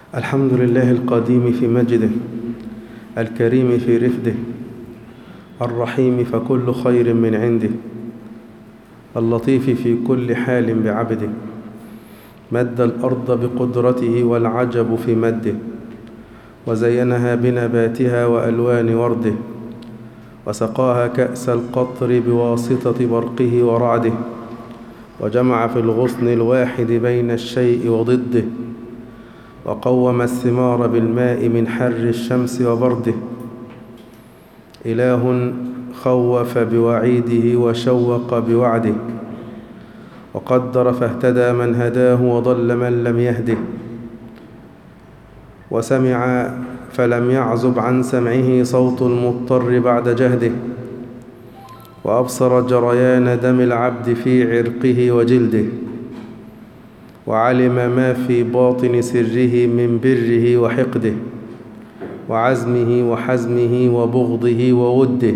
الحمد لله القديم في مجده الكريم في رفده الرحيم فكل خير من عنده اللطيف في كل حال بعبده مد الأرض بقدرته والعجب في مده وزينها بنباتها وألوان ورده وسقاها كأس القطر بواسطة برقه ورعده وجمع في الغصن الواحد بين الشيء وضده وقوم الثمار بالماء من حر الشمس وبرده إله خوف بوعيده وشوق بوعده وقدر فاهتدى من هداه وضل من لم يهده وسمع فلم يعزب عن سمعه صوت المضطر بعد جهده وأبصر جريان دم العبد في عرقه وجلده وعلم ما في باطن سره من بره وحقده وعزمه وحزمه وبغضه ووده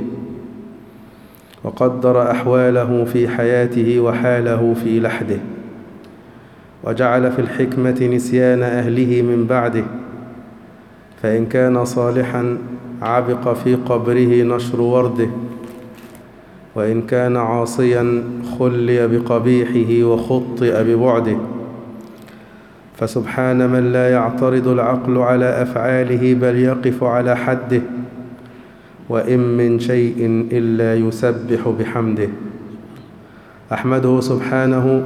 وقدر أحواله في حياته وحاله في لحده وجعل في الحكمة نسيان أهله من بعده فإن كان صالحا عبق في قبره نشر ورده وإن كان عاصيا خلي بقبيحه وخطئ ببعده فسبحان من لا يعترض العقل على أفعاله بل يقف على حده وإن من شيء إلا يسبح بحمده أحمده سبحانه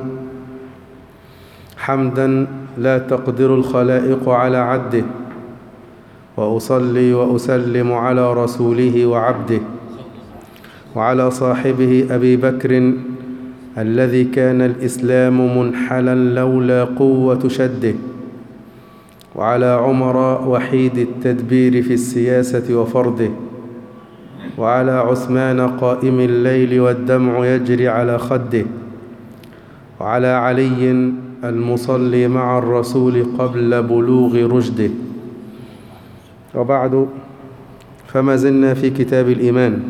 حمدا لا تقدر الخلائق على عده وأصلي وأسلم على رسوله وعبده وعلى صاحبه أبي بكر الذي كان الإسلام منحلا لولا قوة شده وعلى عمر وحيد التدبير في السياسة وفرضه وعلى عثمان قائم الليل والدمع يجري على خده وعلى علي المصلي مع الرسول قبل بلوغ رشده وبعد فما زلنا في كتاب الإيمان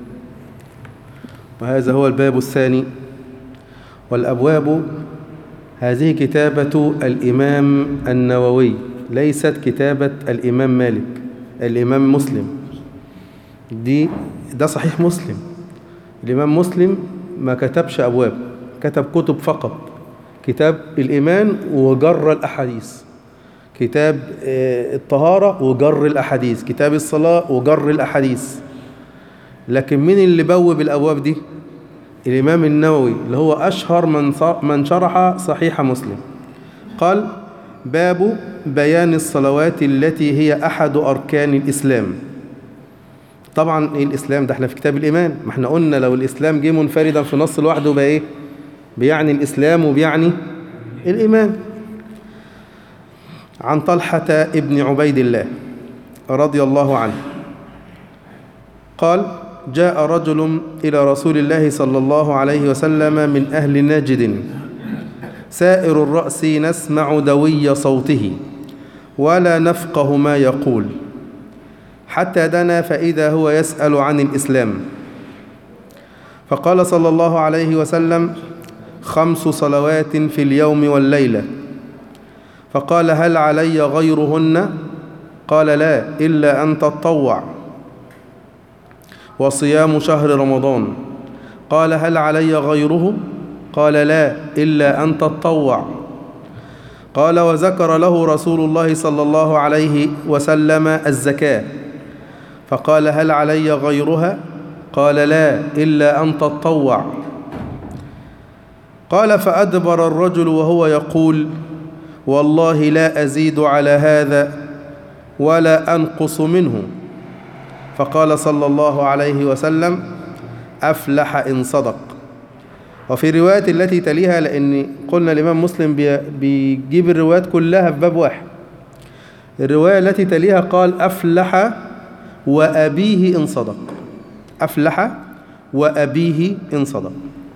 وهذا هو الباب الثاني والأبواب هذه كتابة الإمام النووي ليست كتابة الإمام مالك الإمام مسلم دي ده صحيح مسلم الإمام مسلم ما كتبش أبواب كتب كتب فقط كتاب الإيمان وجر الأحاديث كتاب الطهارة وجر الأحاديث كتاب الصلاة وجر الأحاديث لكن مين اللي بوب الأبواب دي الإمام النووي اللي هو أشهر من من شرح صحيح مسلم قال باب بيان الصلوات التي هي أحد أركان الإسلام طبعا إيه الإسلام ده احنا في كتاب الإيمان ما احنا قلنا لو الإسلام جه منفردا في نص لوحده بقى إيه بيعني الإسلام وبيعني الإيمان عن طلحة ابن عبيد الله رضي الله عنه قال جاء رجل إلى رسول الله صلى الله عليه وسلم من أهل نجد سائر الرأس نسمع دوي صوته ولا نفقه ما يقول حتى دنا فإذا هو يسأل عن الإسلام فقال صلى الله عليه وسلم خمس صلوات في اليوم والليلة فقال هل علي غيرهن قال لا إلا أن تطوع وصيام شهر رمضان قال هل علي غيره قال لا إلا أن تطوع قال وذكر له رسول الله صلى الله عليه وسلم الزكاة فقال هل علي غيرها قال لا إلا أن تطوع قال فأدبر الرجل وهو يقول والله لا أزيد على هذا ولا أنقص منه فقال صلى الله عليه وسلم أفلح إن صدق وفي رواية التي تليها لأن قلنا الإمام مسلم بيجيب الروايات كلها في باب واحد الرواية التي تليها قال أفلح وأبيه إن صدق أفلح وأبيه إن صدق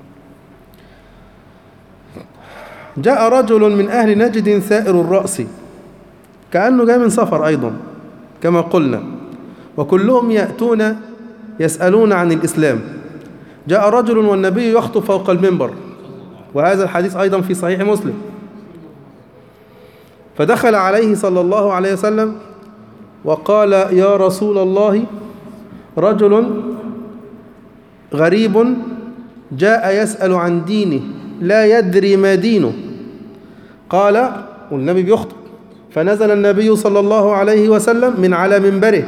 جاء رجل من أهل نجد ثائر الرأس كأنه جاء من سفر أيضا كما قلنا وكلهم يأتون يسألون عن الإسلام جاء رجل والنبي يخطب فوق المنبر وهذا الحديث أيضا في صحيح مسلم فدخل عليه صلى الله عليه وسلم وقال يا رسول الله رجل غريب جاء يسأل عن دينه لا يدري ما دينه قال والنبي بيخطب فنزل النبي صلى الله عليه وسلم من على منبره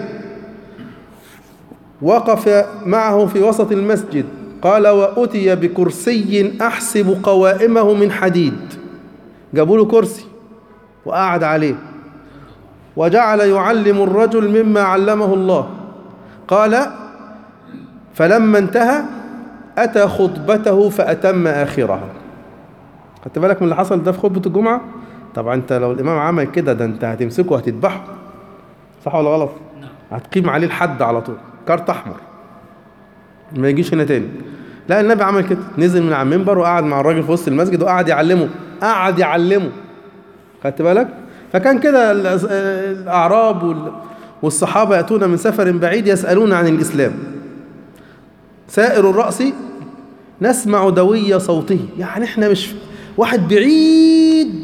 وقف معه في وسط المسجد قال وأتي بكرسي أحسب قوائمه من حديد جابوا له كرسي وقعد عليه وجعل يعلم الرجل مما علمه الله قال فلما انتهى أتى خطبته فأتم آخرها خدت بالك من اللي حصل ده في خطبة الجمعة طبعا انت لو الإمام عمل كده ده انت هتمسكه وهتذبحه صح ولا غلط هتقيم عليه الحد على طول كارت أحمر ما يجيش هنا تاني لا النبي عمل كده نزل من على المنبر وقعد مع الراجل في وسط المسجد وقعد يعلمه قعد يعلمه خدت بالك فكان كده الأعراب والصحابة يأتون من سفر بعيد يسألون عن الإسلام سائر الرأس نسمع دوي صوته يعني احنا مش واحد بعيد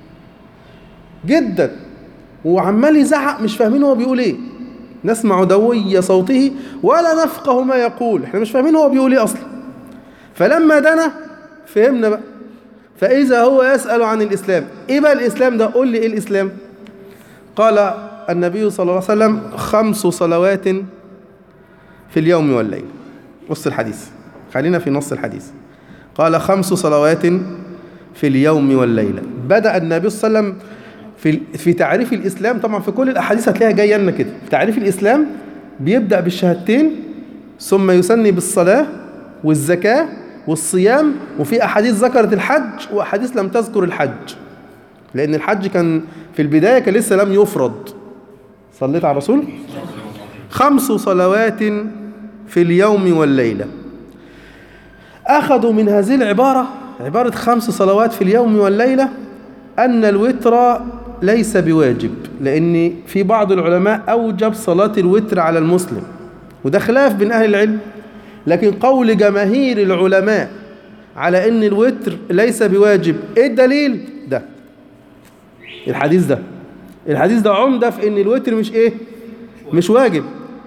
جدا وعمال يزعق مش فاهمين هو بيقول ايه نسمع دوي صوته ولا نفقه ما يقول احنا مش فاهمين هو بيقول ايه اصلا فلما دنا فهمنا بقى فإذا هو يسأل عن الإسلام إيه بقى الإسلام ده قول لي إيه الإسلام قال النبي صلى الله عليه وسلم خمس صلوات في اليوم والليل نص الحديث خلينا في نص الحديث قال خمس صلوات في اليوم والليلة بدأ النبي صلى الله عليه وسلم في في تعريف الإسلام طبعا في كل الأحاديث هتلاقيها جاية لنا كده في تعريف الإسلام بيبدأ بالشهادتين ثم يثني بالصلاة والزكاة والصيام وفي أحاديث ذكرت الحج وأحاديث لم تذكر الحج لأن الحج كان في البداية كان لسه لم يفرض صليت على الرسول خمس صلوات في اليوم والليلة أخذوا من هذه العبارة عبارة خمس صلوات في اليوم والليلة أن الوتر ليس بواجب لأن في بعض العلماء أوجب صلاة الوتر على المسلم وده خلاف بين أهل العلم لكن قول جماهير العلماء على أن الوتر ليس بواجب إيه الدليل؟ ده الحديث ده الحديث ده عمدة في أن الوتر مش إيه؟ مش واجب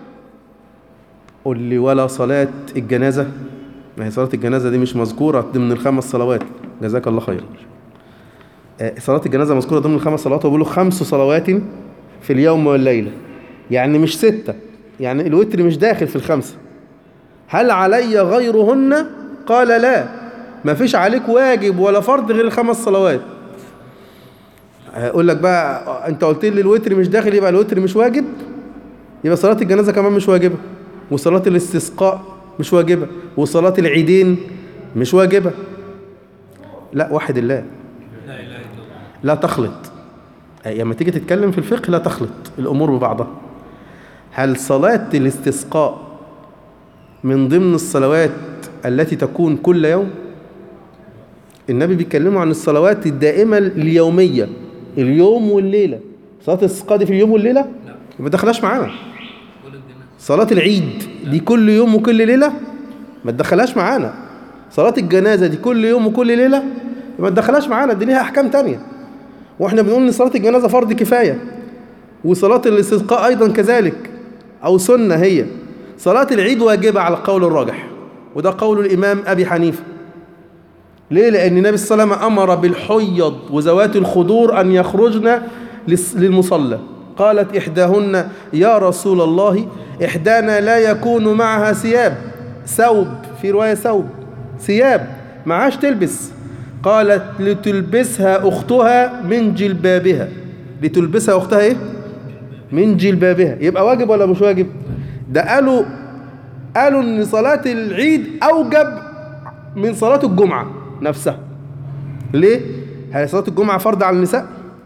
قل لي ولا صلاة الجنازة ما هي صلاة الجنازة دي مش مذكورة ضمن الخمس صلوات جزاك الله خير صلاة الجنازة مذكورة ضمن الخمس صلوات وبيقولوا خمس صلوات في اليوم والليلة يعني مش ستة يعني الوتر مش داخل في الخمسة هل علي غيرهن قال لا ما فيش عليك واجب ولا فرض غير الخمس صلوات هقول لك بقى انت قلت لي الوتر مش داخل يبقى الوتر مش واجب يبقى صلاة الجنازة كمان مش واجبة وصلاة الاستسقاء مش واجبة وصلاة العيدين مش واجبة لا واحد الله لا تخلط لما تيجي تتكلم في الفقه لا تخلط الأمور ببعضها هل صلاة الاستسقاء من ضمن الصلوات التي تكون كل يوم النبي بيتكلموا عن الصلوات الدائمة اليومية اليوم والليلة صلاة الاستسقاء دي في اليوم والليلة ما تدخلهاش معانا صلاة العيد دي كل يوم وكل ليلة ما تدخلهاش معانا صلاة الجنازة دي كل يوم وكل ليلة ما تدخلهاش معانا دي ليها أحكام تانية واحنا بنقول ان صلاة الجنازة فرض كفاية وصلاة الاستسقاء أيضا كذلك أو سنة هي صلاة العيد واجبة على القول الراجح وده قول الإمام أبي حنيفة ليه؟ لأن النبي صلى الله عليه وسلم أمر بالحيض وذوات الخدور أن يخرجن للمصلى قالت إحداهن يا رسول الله إحدانا لا يكون معها ثياب ثوب في رواية ثوب ثياب معاش تلبس قالت لتلبسها أختها من جلبابها لتلبسها أختها إيه؟ من جلبابها يبقى واجب ولا مش واجب ده قالوا قالوا ان صلاة العيد أوجب من صلاة الجمعة نفسها ليه؟ هل صلاة الجمعة فرض على النساء؟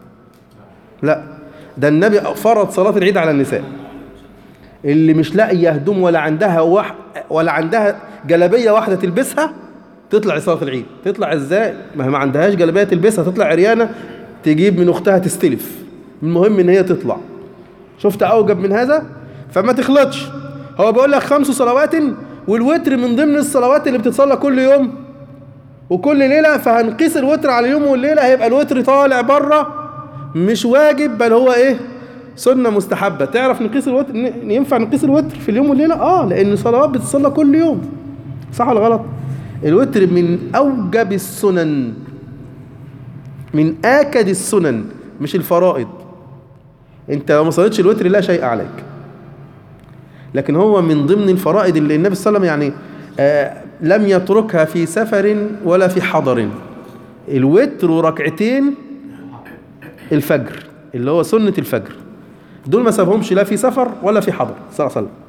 لا ده النبي فرض صلاة العيد على النساء اللي مش لاقية هدوم ولا عندها وح ولا عندها جلابية واحدة تلبسها تطلع صلاة العيد تطلع ازاي ما هي ما عندهاش جلابية تلبسها تطلع عريانة تجيب من اختها تستلف المهم ان هي تطلع شفت اوجب من هذا فما تخلطش هو بيقول لك خمس صلوات والوتر من ضمن الصلوات اللي بتتصلى كل يوم وكل ليلة فهنقيس الوتر على اليوم والليلة هيبقى الوتر طالع بره مش واجب بل هو ايه سنة مستحبة تعرف نقيس الوتر ن- ينفع نقيس الوتر في اليوم والليلة اه لان صلوات بتصلى كل يوم صح ولا غلط الوتر من اوجب السنن من اكد السنن مش الفرائض انت لو ما صليتش الوتر لا شيء عليك لكن هو من ضمن الفرائض اللي النبي صلى الله عليه وسلم يعني آه لم يتركها في سفر ولا في حضر الوتر وركعتين الفجر اللي هو سنة الفجر دول ما سابهمش لا في سفر ولا في حضر صلى الله عليه وسلم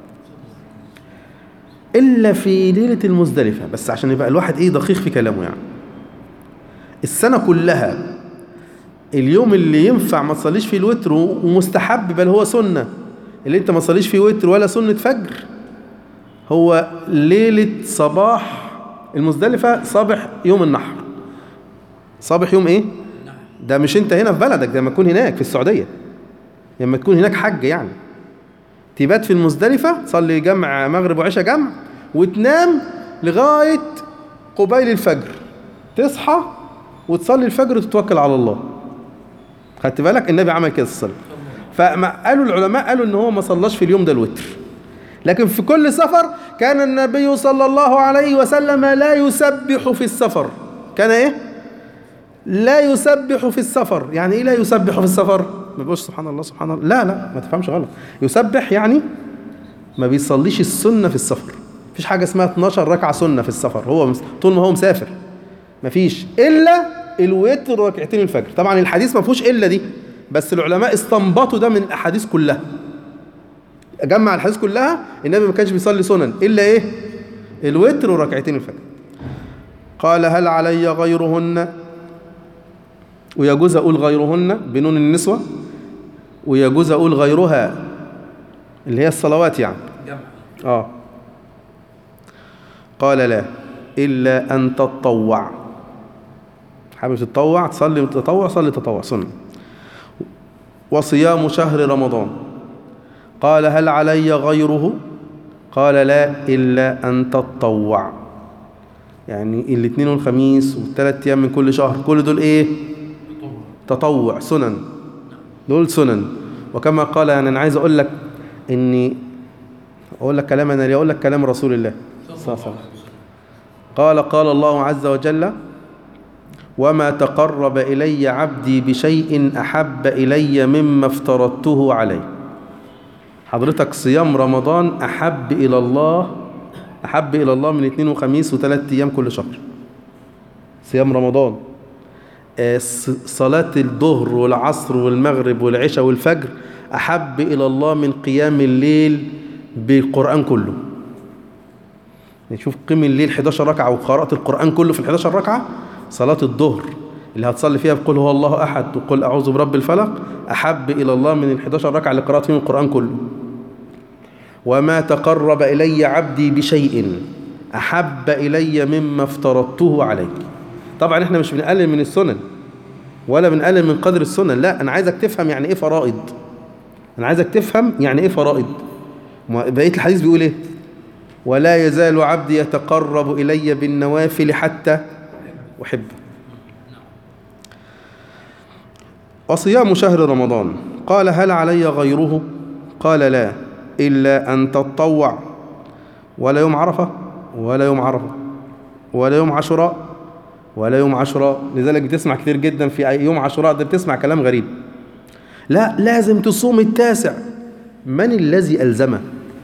إلا في ليلة المزدلفة بس عشان يبقى الواحد إيه دقيق في كلامه يعني السنة كلها اليوم اللي ينفع ما تصليش فيه الوتر ومستحب بل هو سنة اللي انت ما تصليش فيه وتر ولا سنة فجر هو ليلة صباح المزدلفة صباح يوم النحر صباح يوم ايه ده مش انت هنا في بلدك ده لما تكون هناك في السعودية لما تكون هناك حج يعني تبات في المزدلفة تصلي جمع مغرب وعشاء جمع وتنام لغاية قبيل الفجر تصحى وتصلي الفجر وتتوكل على الله خدت بالك النبي عمل كده الصلاة فقالوا العلماء قالوا ان هو ما صلاش في اليوم ده الوتر لكن في كل سفر كان النبي صلى الله عليه وسلم لا يسبح في السفر كان ايه لا يسبح في السفر يعني ايه لا يسبح في السفر ما بيقولش سبحان الله سبحان الله لا لا ما تفهمش غلط يسبح يعني ما بيصليش السنة في السفر مفيش حاجة اسمها 12 ركعة سنة في السفر هو طول ما هو مسافر مفيش إلا الوتر وركعتين الفجر طبعا الحديث ما فيهوش إلا دي بس العلماء استنبطوا ده من الأحاديث كلها جمع الحديث كلها النبي ما كانش بيصلي سنن إلا إيه الوتر وركعتين الفجر قال هل علي غيرهن ويجوز أقول غيرهن بنون النسوة ويجوز أقول غيرها اللي هي الصلوات يعني جمع آه قال لا إلا أن تتطوع حابب تتطوع تصلي تطوع صلي تطوع سنة وصيام شهر رمضان قال هل علي غيره قال لا إلا أن تتطوع يعني الاثنين والخميس والثلاث أيام من كل شهر كل دول إيه تطوع سنن دول سنن وكما قال يعني أنا عايز أقول لك إني أقول لك كلام أنا ليه أقول لك كلام رسول الله صلى الله عليه وسلم قال قال الله عز وجل وما تقرب إلي عبدي بشيء أحب إلي مما افترضته عليه حضرتك صيام رمضان أحب إلى الله أحب إلى الله من اثنين وخميس وثلاث أيام كل شهر صيام رمضان آه، ص- صلاة الظهر والعصر والمغرب والعشاء والفجر أحب إلى الله من قيام الليل بالقرآن كله يعني شوف قيم الليل 11 ركعة وقراءة القرآن كله في ال 11 ركعة صلاة الظهر اللي هتصلي فيها بقول هو الله أحد وقل أعوذ برب الفلق أحب إلى الله من ال 11 ركعة اللي قرأت فيهم القرآن كله وما تقرب إلي عبدي بشيء أحب إلي مما افترضته عليه طبعا احنا مش بنقلل من السنن ولا بنقلل من قدر السنن لا أنا عايزك تفهم يعني إيه فرائض أنا عايزك تفهم يعني إيه فرائض ما- بقية الحديث بيقول إيه ولا يزال عبدي يتقرب إلي بالنوافل حتى أحبه وصيام شهر رمضان قال هل علي غيره قال لا إلا أن تتطوع ولا يوم عرفة ولا يوم عرفة ولا يوم عاشوراء ولا يوم عاشوراء لذلك بتسمع كتير جدا في أي يوم عاشوراء ده بتسمع كلام غريب لا لازم تصوم التاسع من الذي ألزمه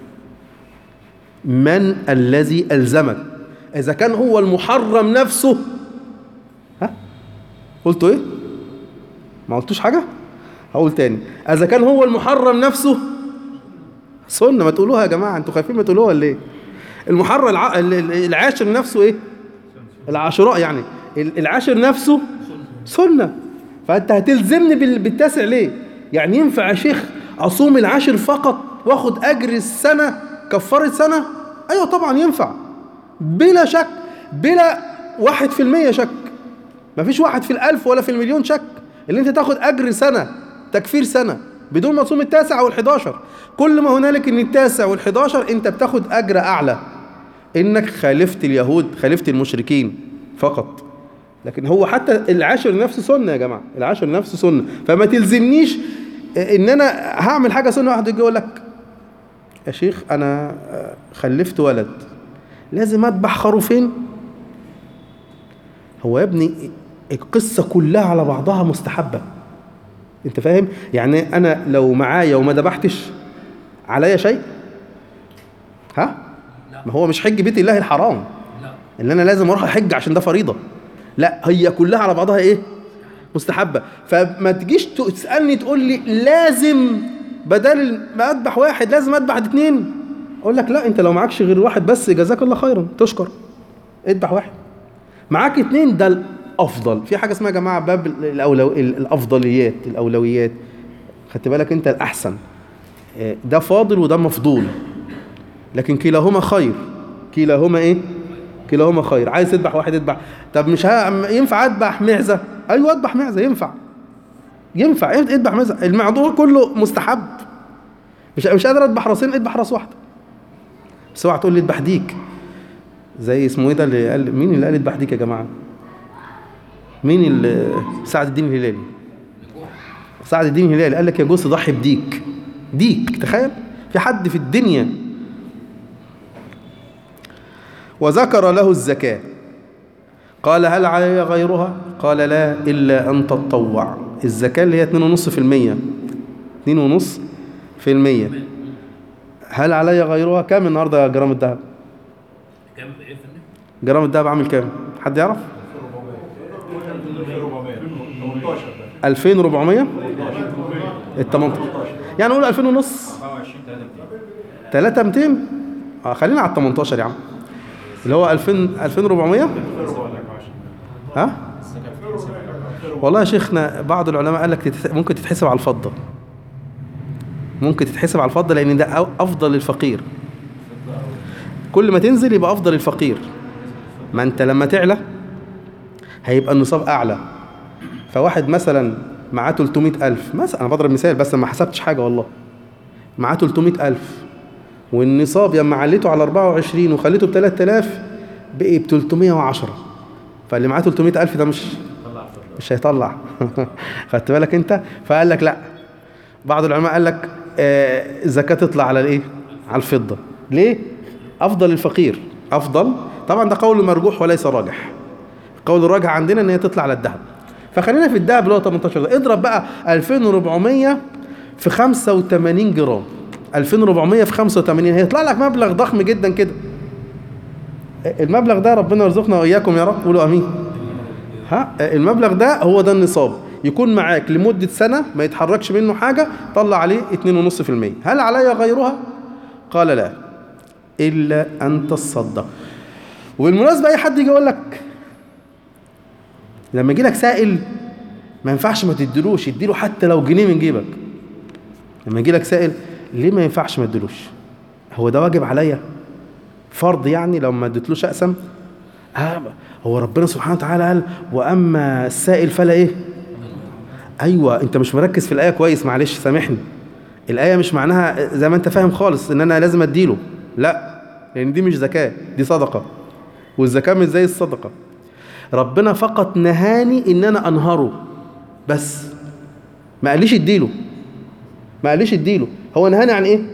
من الذي ألزمك إذا كان هو المحرم نفسه ها قلتوا إيه ما قلتوش حاجة هقول تاني إذا كان هو المحرم نفسه سنة ما تقولوها يا جماعة أنتوا خايفين ما تقولوها ولا إيه المحرم الع... ال- ال- العاشر نفسه إيه العاشوراء يعني ال- العاشر نفسه سنة فأنت هتلزمني بال- بالتاسع ليه يعني ينفع يا شيخ أصوم العاشر فقط وآخد أجر السنة كفارة سنة أيوة طبعا ينفع بلا شك بلا واحد في المية شك مفيش واحد في الألف ولا في المليون شك اللي انت تاخد أجر سنة تكفير سنة بدون ما تصوم التاسع والحداشر كل ما هنالك ان التاسع والحداشر انت بتاخد أجر أعلى انك خالفت اليهود خالفت المشركين فقط لكن هو حتى العاشر نفسه سنة يا جماعة العاشر نفسه سنة فما تلزمنيش ان انا هعمل حاجة سنة واحد يجي يقول لك يا شيخ انا خلفت ولد لازم اذبح خروفين هو يا ابني القصة كلها على بعضها مستحبة انت فاهم يعني انا لو معايا وما ذبحتش عليا شيء ها ما هو مش حج بيت الله الحرام ان انا لازم اروح احج عشان ده فريضه لا هي كلها على بعضها ايه مستحبه فما تجيش تسالني تقول لي لازم بدل ما اذبح واحد لازم اذبح اتنين اقول لك لا انت لو معكش غير واحد بس جزاك الله خيرا تشكر اذبح واحد معاك اتنين ده الافضل في حاجه اسمها يا جماعه باب الأولو... الافضليات الاولويات خدت بالك انت الاحسن ده فاضل وده مفضول لكن كلاهما خير كلاهما ايه كلاهما خير عايز تذبح واحد اذبح طب مش ها ينفع اذبح معزه ايوه اذبح معزه ينفع ينفع اذبح معزه الموضوع كله مستحب مش مش قادر اذبح راسين اذبح راس واحده بس اوعى تقول لي اذبح ديك زي اسمه ايه ده اللي قال مين اللي قال اذبح ديك يا جماعه مين اللي سعد الدين الهلالي سعد الدين الهلالي قال لك يجوز تضحي بديك ديك تخيل في حد في الدنيا وذكر له الزكاة قال هل علي غيرها قال لا إلا أن تتطوع الزكاة اللي هي 2.5% 2.5% هل علي غيرها كام النهارده جرام الذهب كام ايه فندم؟ جرام الذهب عامل كام حد يعرف 2400 ال 18 يعني نقول 2000 ونص 3 200 اه خلينا على ال 18 يا عم اللي هو 2000 2400 ها والله يا شيخنا بعض العلماء قال لك تتح... ممكن تتحسب على الفضة ممكن تتحسب على الفضة لأن ده أفضل للفقير كل ما تنزل يبقى أفضل للفقير ما أنت لما تعلى هيبقى النصاب أعلى فواحد مثلا معاه 300 ألف مثلا أنا بضرب مثال بس ما حسبتش حاجة والله معاه 300 ألف والنصاب لما عليته على 24 وخليته ب 3000 بقي ب 310 فاللي معاه 300 ألف ده مش مش هيطلع خدت بالك انت فقال لك لا بعض العلماء قال لك آه الزكاة تطلع على الايه على الفضة ليه افضل الفقير افضل طبعا ده قول مرجوح وليس راجح القول الراجح عندنا ان هي تطلع على الذهب فخلينا في الذهب اللي هو 18 ده اضرب بقى 2400 في 85 جرام 2400 في 85 هيطلع لك مبلغ ضخم جدا كده المبلغ ده ربنا يرزقنا واياكم يا رب قولوا امين ها المبلغ ده هو ده النصاب يكون معاك لمدة سنة ما يتحركش منه حاجة طلع عليه 2.5% هل علي غيرها؟ قال لا إلا أن تصدق وبالمناسبة أي حد يجي يقول لك لما يجي لك سائل ما ينفعش ما تديلوش اديله حتى لو جنيه من جيبك لما يجي لك سائل ليه ما ينفعش ما اديلوش هو ده واجب عليا فرض يعني لو ما اديتلوش اقسم آه هو ربنا سبحانه وتعالى قال واما السائل فلا ايه ايوه انت مش مركز في الايه كويس معلش سامحني الايه مش معناها زي ما انت فاهم خالص ان انا لازم اديله لا لان دي مش زكاه دي صدقه والزكاه مش زي الصدقه ربنا فقط نهاني ان انا انهره بس ما قاليش اديله ما قاليش اديله هو نهاني عن ايه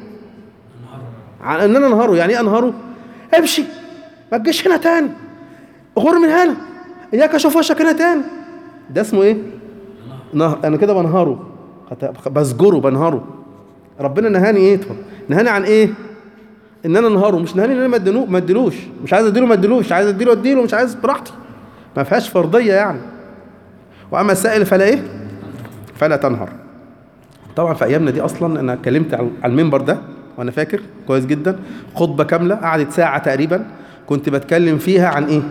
عن ان انا انهره يعني ايه انهره امشي ما تجيش هنا تاني غور من هنا اياك اشوف وشك هنا تاني ده اسمه ايه نهر انا كده بنهره بسجره بنهره ربنا نهاني ايه طب نهاني عن ايه ان انا انهره مش نهاني ان انا ما ادينوش ما اديلوش مش عايز اديله ما اديلوش عايز اديله اديله مش عايز براحتي ما فيهاش فرضيه يعني واما السائل فلا ايه فلا تنهر طبعا في ايامنا دي اصلا انا اتكلمت على المنبر ده وانا فاكر كويس جدا خطبه كامله قعدت ساعه تقريبا كنت بتكلم فيها عن ايه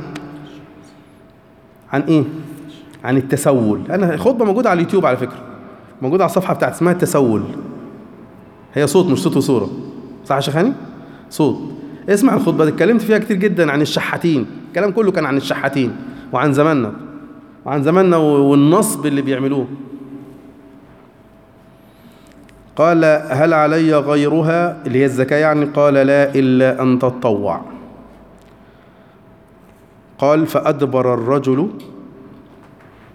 عن ايه عن التسول انا خطبه موجوده على اليوتيوب على فكره موجوده على الصفحه بتاعت اسمها التسول هي صوت مش صوت وصوره صح يا شيخاني صوت اسمع الخطبه دي اتكلمت فيها كتير جدا عن الشحاتين الكلام كله كان عن الشحاتين وعن زماننا وعن زماننا والنصب اللي بيعملوه قال هل علي غيرها اللي هي الزكاة يعني قال لا إلا أن تطوع قال فأدبر الرجل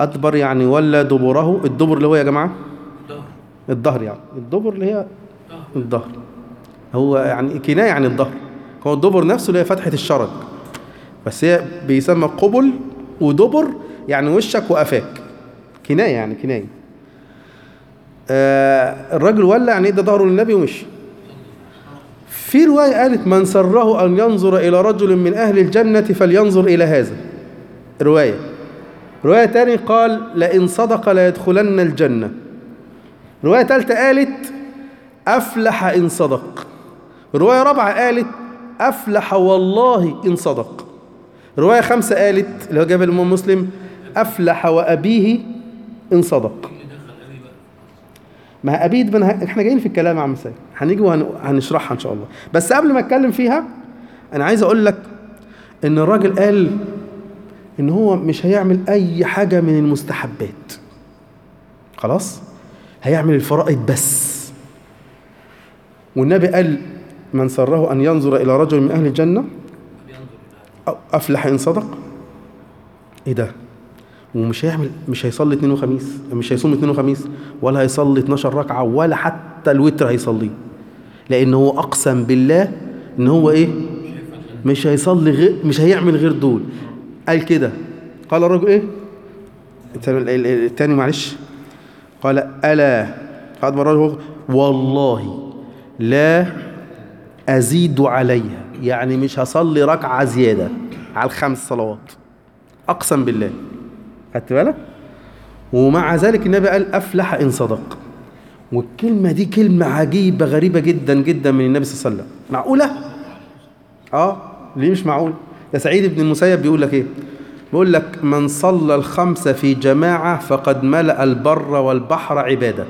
أدبر يعني ولا دبره الدبر اللي هو يا جماعة ظهر الظهر يعني الدبر اللي هي ظهر الظهر هو يعني كناية عن الظهر هو الدبر نفسه اللي هي فتحة الشرج بس هي بيسمى قبل ودبر يعني وشك وقفاك كناية يعني كناية آه الراجل ولى يعني ادى ظهره للنبي ومشي في رواية قالت من سره أن ينظر إلى رجل من أهل الجنة فلينظر إلى هذا رواية رواية تاني قال لئن صدق ليدخلن الجنة رواية ثالثة قالت أفلح إن صدق رواية رابعة قالت أفلح والله إن صدق رواية خمسة قالت اللي هو جاب الإمام مسلم أفلح وأبيه إن صدق اللي دخل ابي بقى ما أبيد بن احنا جايين في الكلام يا عم سيد هنيجي وهنشرحها إن شاء الله بس قبل ما أتكلم فيها أنا عايز أقول لك إن الراجل قال إن هو مش هيعمل أي حاجة من المستحبات خلاص هيعمل الفرائض بس والنبي قال من سره أن ينظر إلى رجل من أهل الجنة بينظر الى أو أفلح إن صدق إيه ده ومش هيعمل مش هيصلي اثنين وخميس مش هيصوم اثنين وخميس ولا هيصلي 12 ركعة ولا حتى الوتر هيصليه لأن هو أقسم بالله إن هو إيه مش هيصلي غير مش هيعمل غير دول قال كده قال الرجل إيه التاني, ال- ال- التاني معلش قال ألا قال الرجل والله لا أزيد عليها يعني مش هصلي ركعة زيادة على الخمس صلوات أقسم بالله خدت بالك ومع ذلك النبي قال أفلح إن صدق والكلمة دي كلمة عجيبة غريبة جدا جدا من النبي صلى الله عليه وسلم معقولة؟ آه ليه مش معقول؟ ده سعيد بن المسيب بيقول لك إيه؟ بيقول لك من صلى الخمسة في جماعة فقد ملأ البر والبحر عبادة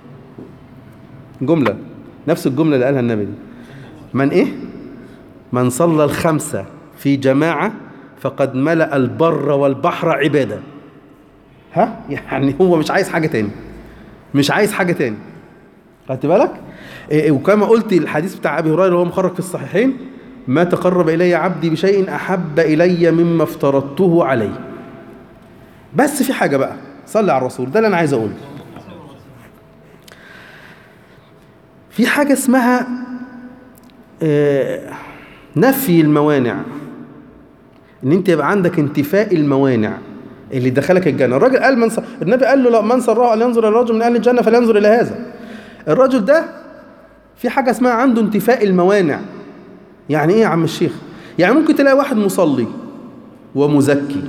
جملة نفس الجملة اللي قالها النبي دي من إيه؟ من صلى الخمسة في جماعة فقد ملأ البر والبحر عبادة ها؟ يعني هو مش عايز حاجة تاني مش عايز حاجة تاني خدت بالك؟ إيه وكما قلت الحديث بتاع أبي هريرة وهو مخرج في الصحيحين ما تقرب إلي عبدي بشيء أحب إلي مما افترضته عليه بس في حاجة بقى صلي على الرسول ده اللي أنا عايز أقوله في حاجة اسمها آه، نفي الموانع ان انت يبقى عندك انتفاء الموانع اللي دخلك الجنه الراجل قال من ص... النبي قال له لا من سره ان ينظر الى رجل من اهل الجنه فلينظر الى هذا الرجل ده في حاجه اسمها عنده انتفاء الموانع يعني ايه يا عم الشيخ يعني ممكن تلاقي واحد مصلي ومزكي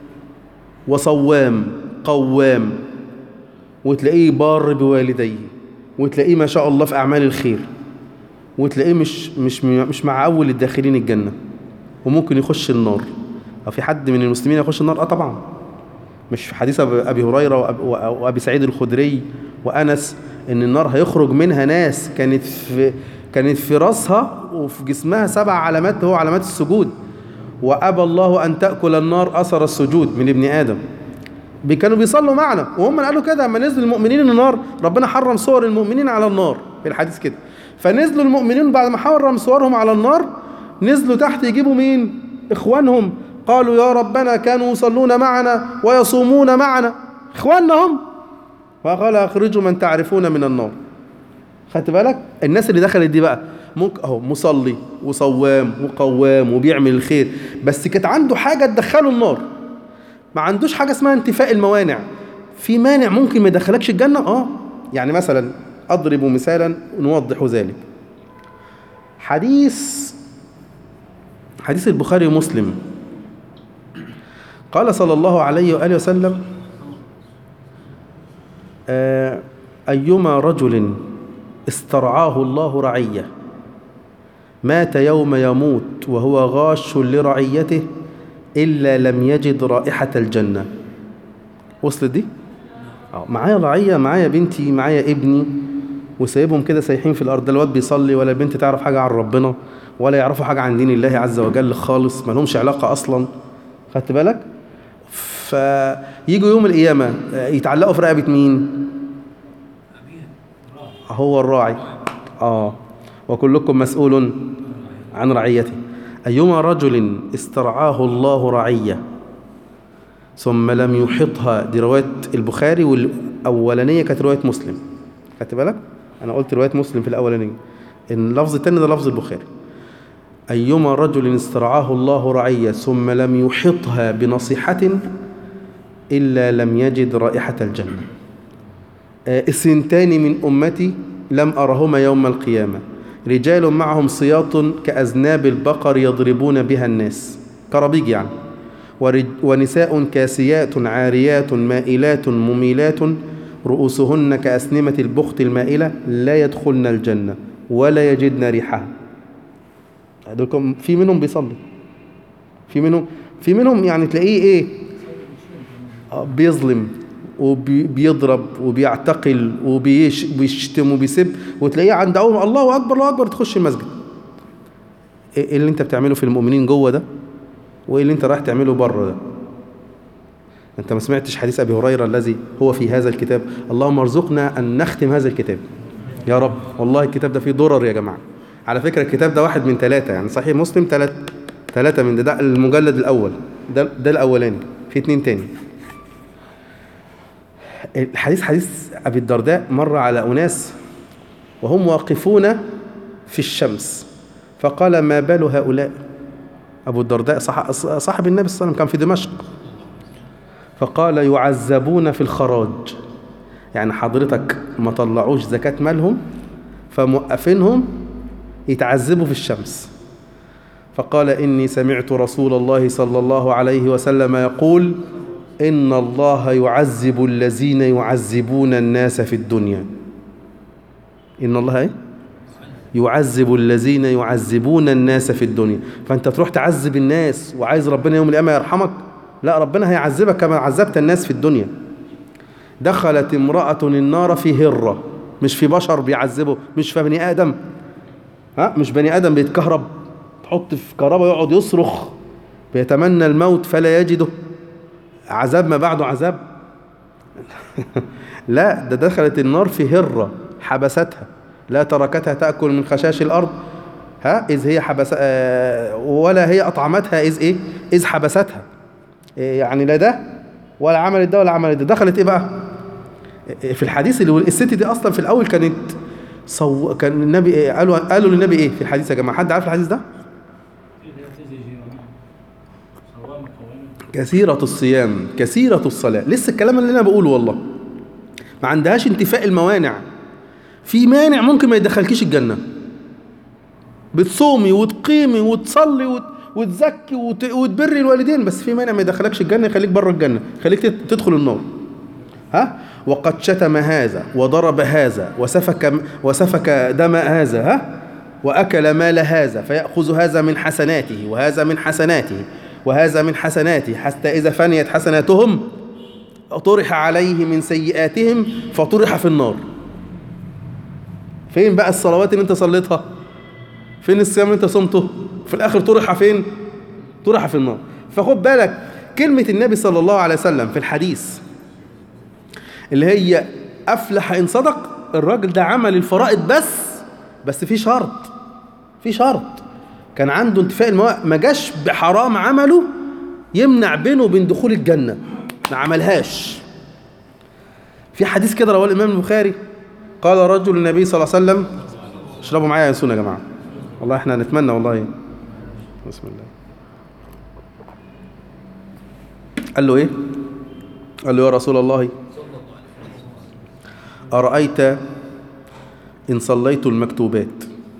وصوام قوام وتلاقيه بار بوالديه وتلاقيه ما شاء الله في اعمال الخير وتلاقيه مش مش مش مع اول الداخلين الجنه وممكن يخش النار او في حد من المسلمين يخش النار اه طبعا مش في حديث أب- ابي هريره وأب- وأ- وابي سعيد الخدري وانس ان النار هيخرج منها ناس كانت في كانت في راسها وفي جسمها سبع علامات هو علامات السجود وابى الله ان تاكل النار اثر السجود من ابن ادم بي- كانوا بيصلوا معنا وهم قالوا كده اما نزل المؤمنين النار ربنا حرم صور المؤمنين على النار في الحديث كده فنزلوا المؤمنين بعد ما حرم صورهم على النار نزلوا تحت يجيبوا مين اخوانهم قالوا يا ربنا كانوا يصلون معنا ويصومون معنا اخواننا هم فقال اخرجوا من تعرفون من النار خدت بالك الناس اللي دخلت دي بقى ممكن اهو مصلي وصوام وقوام وبيعمل الخير بس كانت عنده حاجه تدخله النار ما عندوش حاجه اسمها انتفاء الموانع في مانع ممكن ما يدخلكش الجنه اه يعني مثلا اضرب مثالا نوضح ذلك حديث حديث البخاري ومسلم قال صلى الله عليه واله وسلم آه، ايما رجل استرعاه الله رعيه مات يوم يموت وهو غاش لرعيته إلا لم يجد رائحة الجنة وصلت دي؟ اه معايا رعية معايا بنتي معايا ابني وسايبهم كده سايحين في الأرض لا الواد بيصلي ولا البنت تعرف حاجة عن ربنا ولا يعرفوا حاجة عن دين الله عز وجل خالص ما لهمش علاقة أصلا خدت بالك؟ فيجوا يوم القيامة آه، يتعلقوا في رقبة مين؟ هو الراعي اه وكلكم مسؤول عن رعيته أيما رجل استرعاه الله رعية ثم لم يحطها دي رواية البخاري والأولانية كانت رواية مسلم خدت بالك أنا قلت رواية مسلم في الأولانية اللفظ الثاني ده لفظ البخاري أيما رجل استرعاه الله رعية ثم لم يحطها بنصيحة إلا لم يجد رائحة الجنة آه، اثنتان من أمتي لم أرهما يوم القيامة رجال معهم سياط كأذناب البقر يضربون بها الناس كربيج يعني ورج ونساء كاسيات عاريات مائلات مميلات رؤوسهن كأسنمة البخت المائلة لا يدخلن الجنة ولا يجدن ريحها دول في منهم بيصلي في منهم في منهم يعني تلاقيه ايه آه، بيظلم وبيضرب وبيعتقل وبيشتم وبيسب وتلاقيه عند اول ما الله اكبر الله اكبر تخش المسجد ايه اللي انت بتعمله في المؤمنين جوه ده وايه اللي انت رايح تعمله بره ده انت ما سمعتش حديث ابي هريره الذي هو في هذا الكتاب اللهم ارزقنا ان نختم هذا الكتاب يا رب والله الكتاب ده فيه ضرر يا جماعه على فكره الكتاب ده واحد من ثلاثه يعني صحيح مسلم ثلاث ثلاثه من ده ده المجلد الاول ده ده الاولاني في اتنين تاني الحديث حديث ابي الدرداء مر على اناس وهم واقفون في الشمس فقال ما بال هؤلاء ابو الدرداء صح- صاحب النبي صلى الله عليه وسلم كان في دمشق فقال يعذبون في الخراج يعني حضرتك ما طلعوش زكاة مالهم فموقفينهم يتعذبوا في الشمس فقال إني سمعت رسول الله صلى الله عليه وسلم يقول إن الله يعذب الذين يعذبون الناس في الدنيا إن الله إيه؟ يعذب الذين يعذبون الناس في الدنيا فأنت تروح تعذب الناس وعايز ربنا يوم القيامة يرحمك لا ربنا هيعذبك كما عذبت الناس في الدنيا دخلت امرأة النار في هرة مش في بشر بيعذبه مش في بني آدم ها مش بني آدم بيتكهرب تحط في كهرباء يقعد يصرخ بيتمنى الموت فلا يجده عذاب ما بعده عذاب لا ده دخلت النار في هرة حبستها لا تركتها تأكل من خشاش الأرض ها إذ هي حبس آه، ولا هي أطعمتها إذ إيه إذ حبستها إيه يعني لا ده ولا عملت ده ولا عملت ده دخلت إيه بقى إيه في الحديث اللي الست دي أصلا في الأول كانت صو كان النبي إيه قالوا قالوا للنبي إيه في الحديث يا جماعة حد عارف الحديث ده كثيرة الصيام كثيرة الصلاة لسه الكلام اللي أنا بقوله والله ما عندهاش انتفاء الموانع في مانع ممكن ما يدخلكيش الجنة بتصومي وتقيمي وتصلي وت... وتزكي وت... وتبري الوالدين بس في مانع ما يدخلكش الجنة يخليك بره الجنة يخليك تت- تدخل النار ها وقد شتم هذا وضرب هذا وسفك وسفك دم هذا ها وأكل مال هذا فيأخذ هذا من حسناته وهذا من حسناته وهذا من حسناته حتى إذا فنيت حسناتهم طرح عليه من سيئاتهم فطرح في النار فين بقى الصلوات اللي انت صليتها فين الصيام اللي انت صمته في الاخر طرح فين طرح في النار فخد بالك كلمة النبي صلى الله عليه وسلم في الحديث اللي هي أفلح إن صدق الراجل ده عمل الفرائض بس بس في شرط في شرط كان عنده انتفاء المواء ما جاش بحرام عمله يمنع بينه وبين دخول الجنة ما عملهاش في حديث كده رواه الإمام البخاري قال رجل النبي صلى الله عليه وسلم اشربوا معايا يا يا جماعة والله احنا نتمنى والله بسم الله قال له ايه قال له يا رسول الله أرأيت إن صليت المكتوبات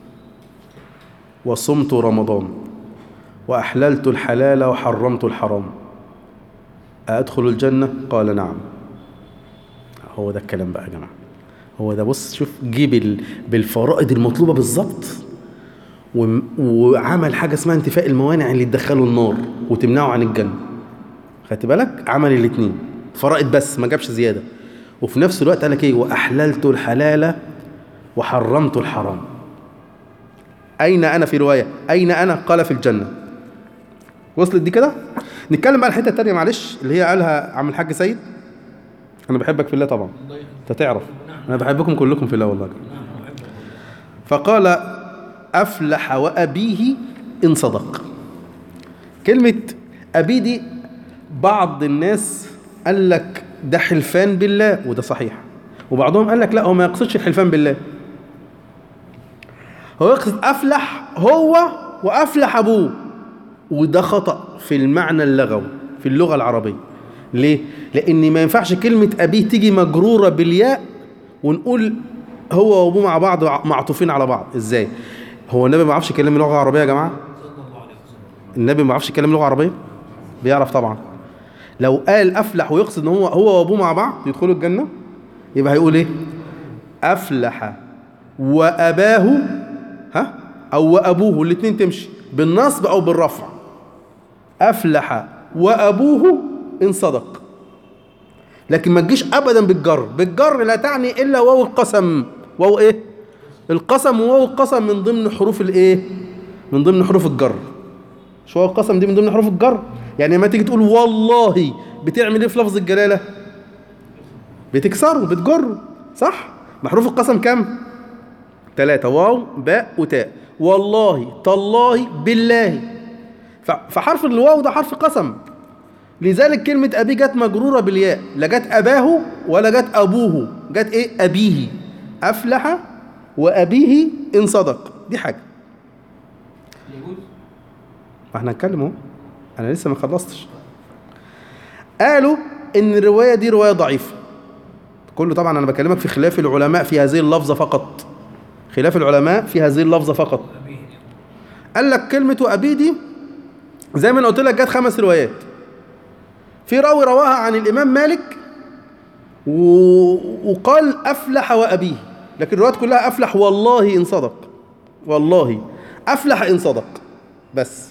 وصمت رمضان وأحللت الحلال وحرمت الحرام أدخل الجنة قال نعم هو ده الكلام بقى يا جماعة هو ده بص شوف جيب ال- بالفرائض المطلوبة بالظبط وم- وعمل حاجة اسمها انتفاء الموانع اللي تدخله النار وتمنعه عن الجنة خدت بالك عمل الاثنين فرائض بس ما جابش زيادة وفي نفس الوقت قال لك ايه واحللت الحلال وحرمت الحرام اين انا في روايه اين انا قال في الجنه وصلت دي كده نتكلم بقى الحته الثانيه معلش اللي هي قالها عم الحاج سيد انا بحبك في الله طبعا انت تعرف انا بحبكم كلكم في الله والله فقال افلح وابيه ان صدق كلمه ابي دي بعض الناس قال لك ده حلفان بالله وده صحيح وبعضهم قال لك لا هو ما يقصدش الحلفان بالله هو يقصد افلح هو وافلح ابوه وده خطأ في المعنى اللغوي في اللغة العربية ليه؟ لأن ما ينفعش كلمة أبيه تيجي مجرورة بالياء ونقول هو وأبوه مع بعض معطوفين على بعض إزاي؟ هو النبي ما يعرفش يتكلم لغة عربية يا جماعة؟ صلى الله عليه وسلم النبي ما يعرفش يتكلم لغة عربية؟ بيعرف طبعا لو قال أفلح ويقصد إن هو هو وأبوه مع بعض يدخلوا الجنة يبقى هيقول إيه؟ أفلح وأباه ها؟ أو وأبوه الاتنين تمشي بالنصب أو بالرفع أفلح وأبوه إن صدق لكن ما تجيش أبدا بالجر بالجر لا تعني إلا واو القسم واو إيه القسم وواو القسم من ضمن حروف الإيه من ضمن حروف الجر شو واو القسم دي من ضمن حروف الجر يعني لما تيجي تقول والله بتعمل إيه في لفظ الجلالة بتكسره بتجره صح ما حروف القسم كام ثلاثة واو باء وتاء والله تالله بالله ف- فحرف الواو ده حرف قسم لذلك كلمة أبي جت مجرورة بالياء لا جت أباه ولا جت أبوه جت إيه أبيه أفلح وأبيه إن صدق دي حاجة يجوز ما احنا هنتكلم اهو أنا لسه ما خلصتش قالوا إن الرواية دي رواية ضعيفة كله طبعا أنا بكلمك في خلاف العلماء في هذه اللفظة فقط خلاف العلماء في هذه اللفظة فقط أبيه قال لك كلمة وأبي دي زي ما انا قلت لك جت خمس روايات في راوي رواها عن الإمام مالك و... وقال أفلح وأبيه لكن الروايات كلها أفلح والله إن صدق والله أفلح إن صدق بس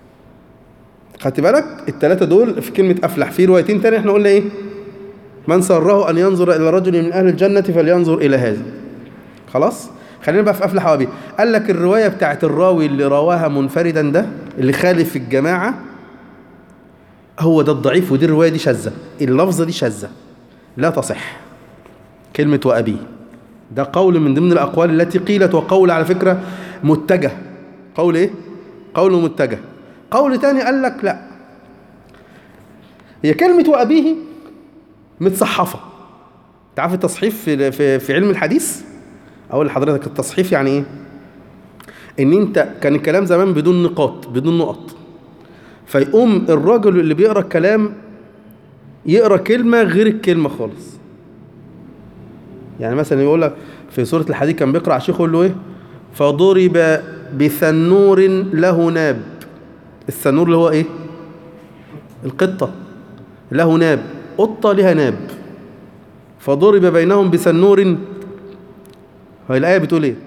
خدت بالك الثلاثة دول في كلمة أفلح في روايتين تاني احنا قلنا إيه من سره أن ينظر إلى رجل من أهل الجنة فلينظر إلى هذا خلاص خلينا بقى في أفلح وأبيه قال لك الرواية بتاعت الراوي اللي رواها منفردا ده اللي خالف الجماعة هو ده الضعيف ودي الرواية دي شاذة اللفظة دي شاذة لا تصح كلمة وأبيه ده قول من ضمن الأقوال التي قيلت وقول على فكرة متجه قول إيه؟ قول متجه قول تاني قال لك لا هي كلمة وأبيه متصحفة تعرف التصحيف في, في, في علم الحديث أقول لحضرتك التصحيف يعني إيه إن أنت كان الكلام زمان بدون نقاط بدون نقط فيقوم الراجل اللي بيقرأ الكلام يقرأ كلمة غير الكلمة خالص يعني مثلا يقول لك في سورة الحديد كان بيقرأ على الشيخ يقول له إيه فضرب بثنور له ناب الثنور اللي هو إيه القطة له ناب قطة لها ناب فضرب بينهم بسنور هي الآية بتقول إيه؟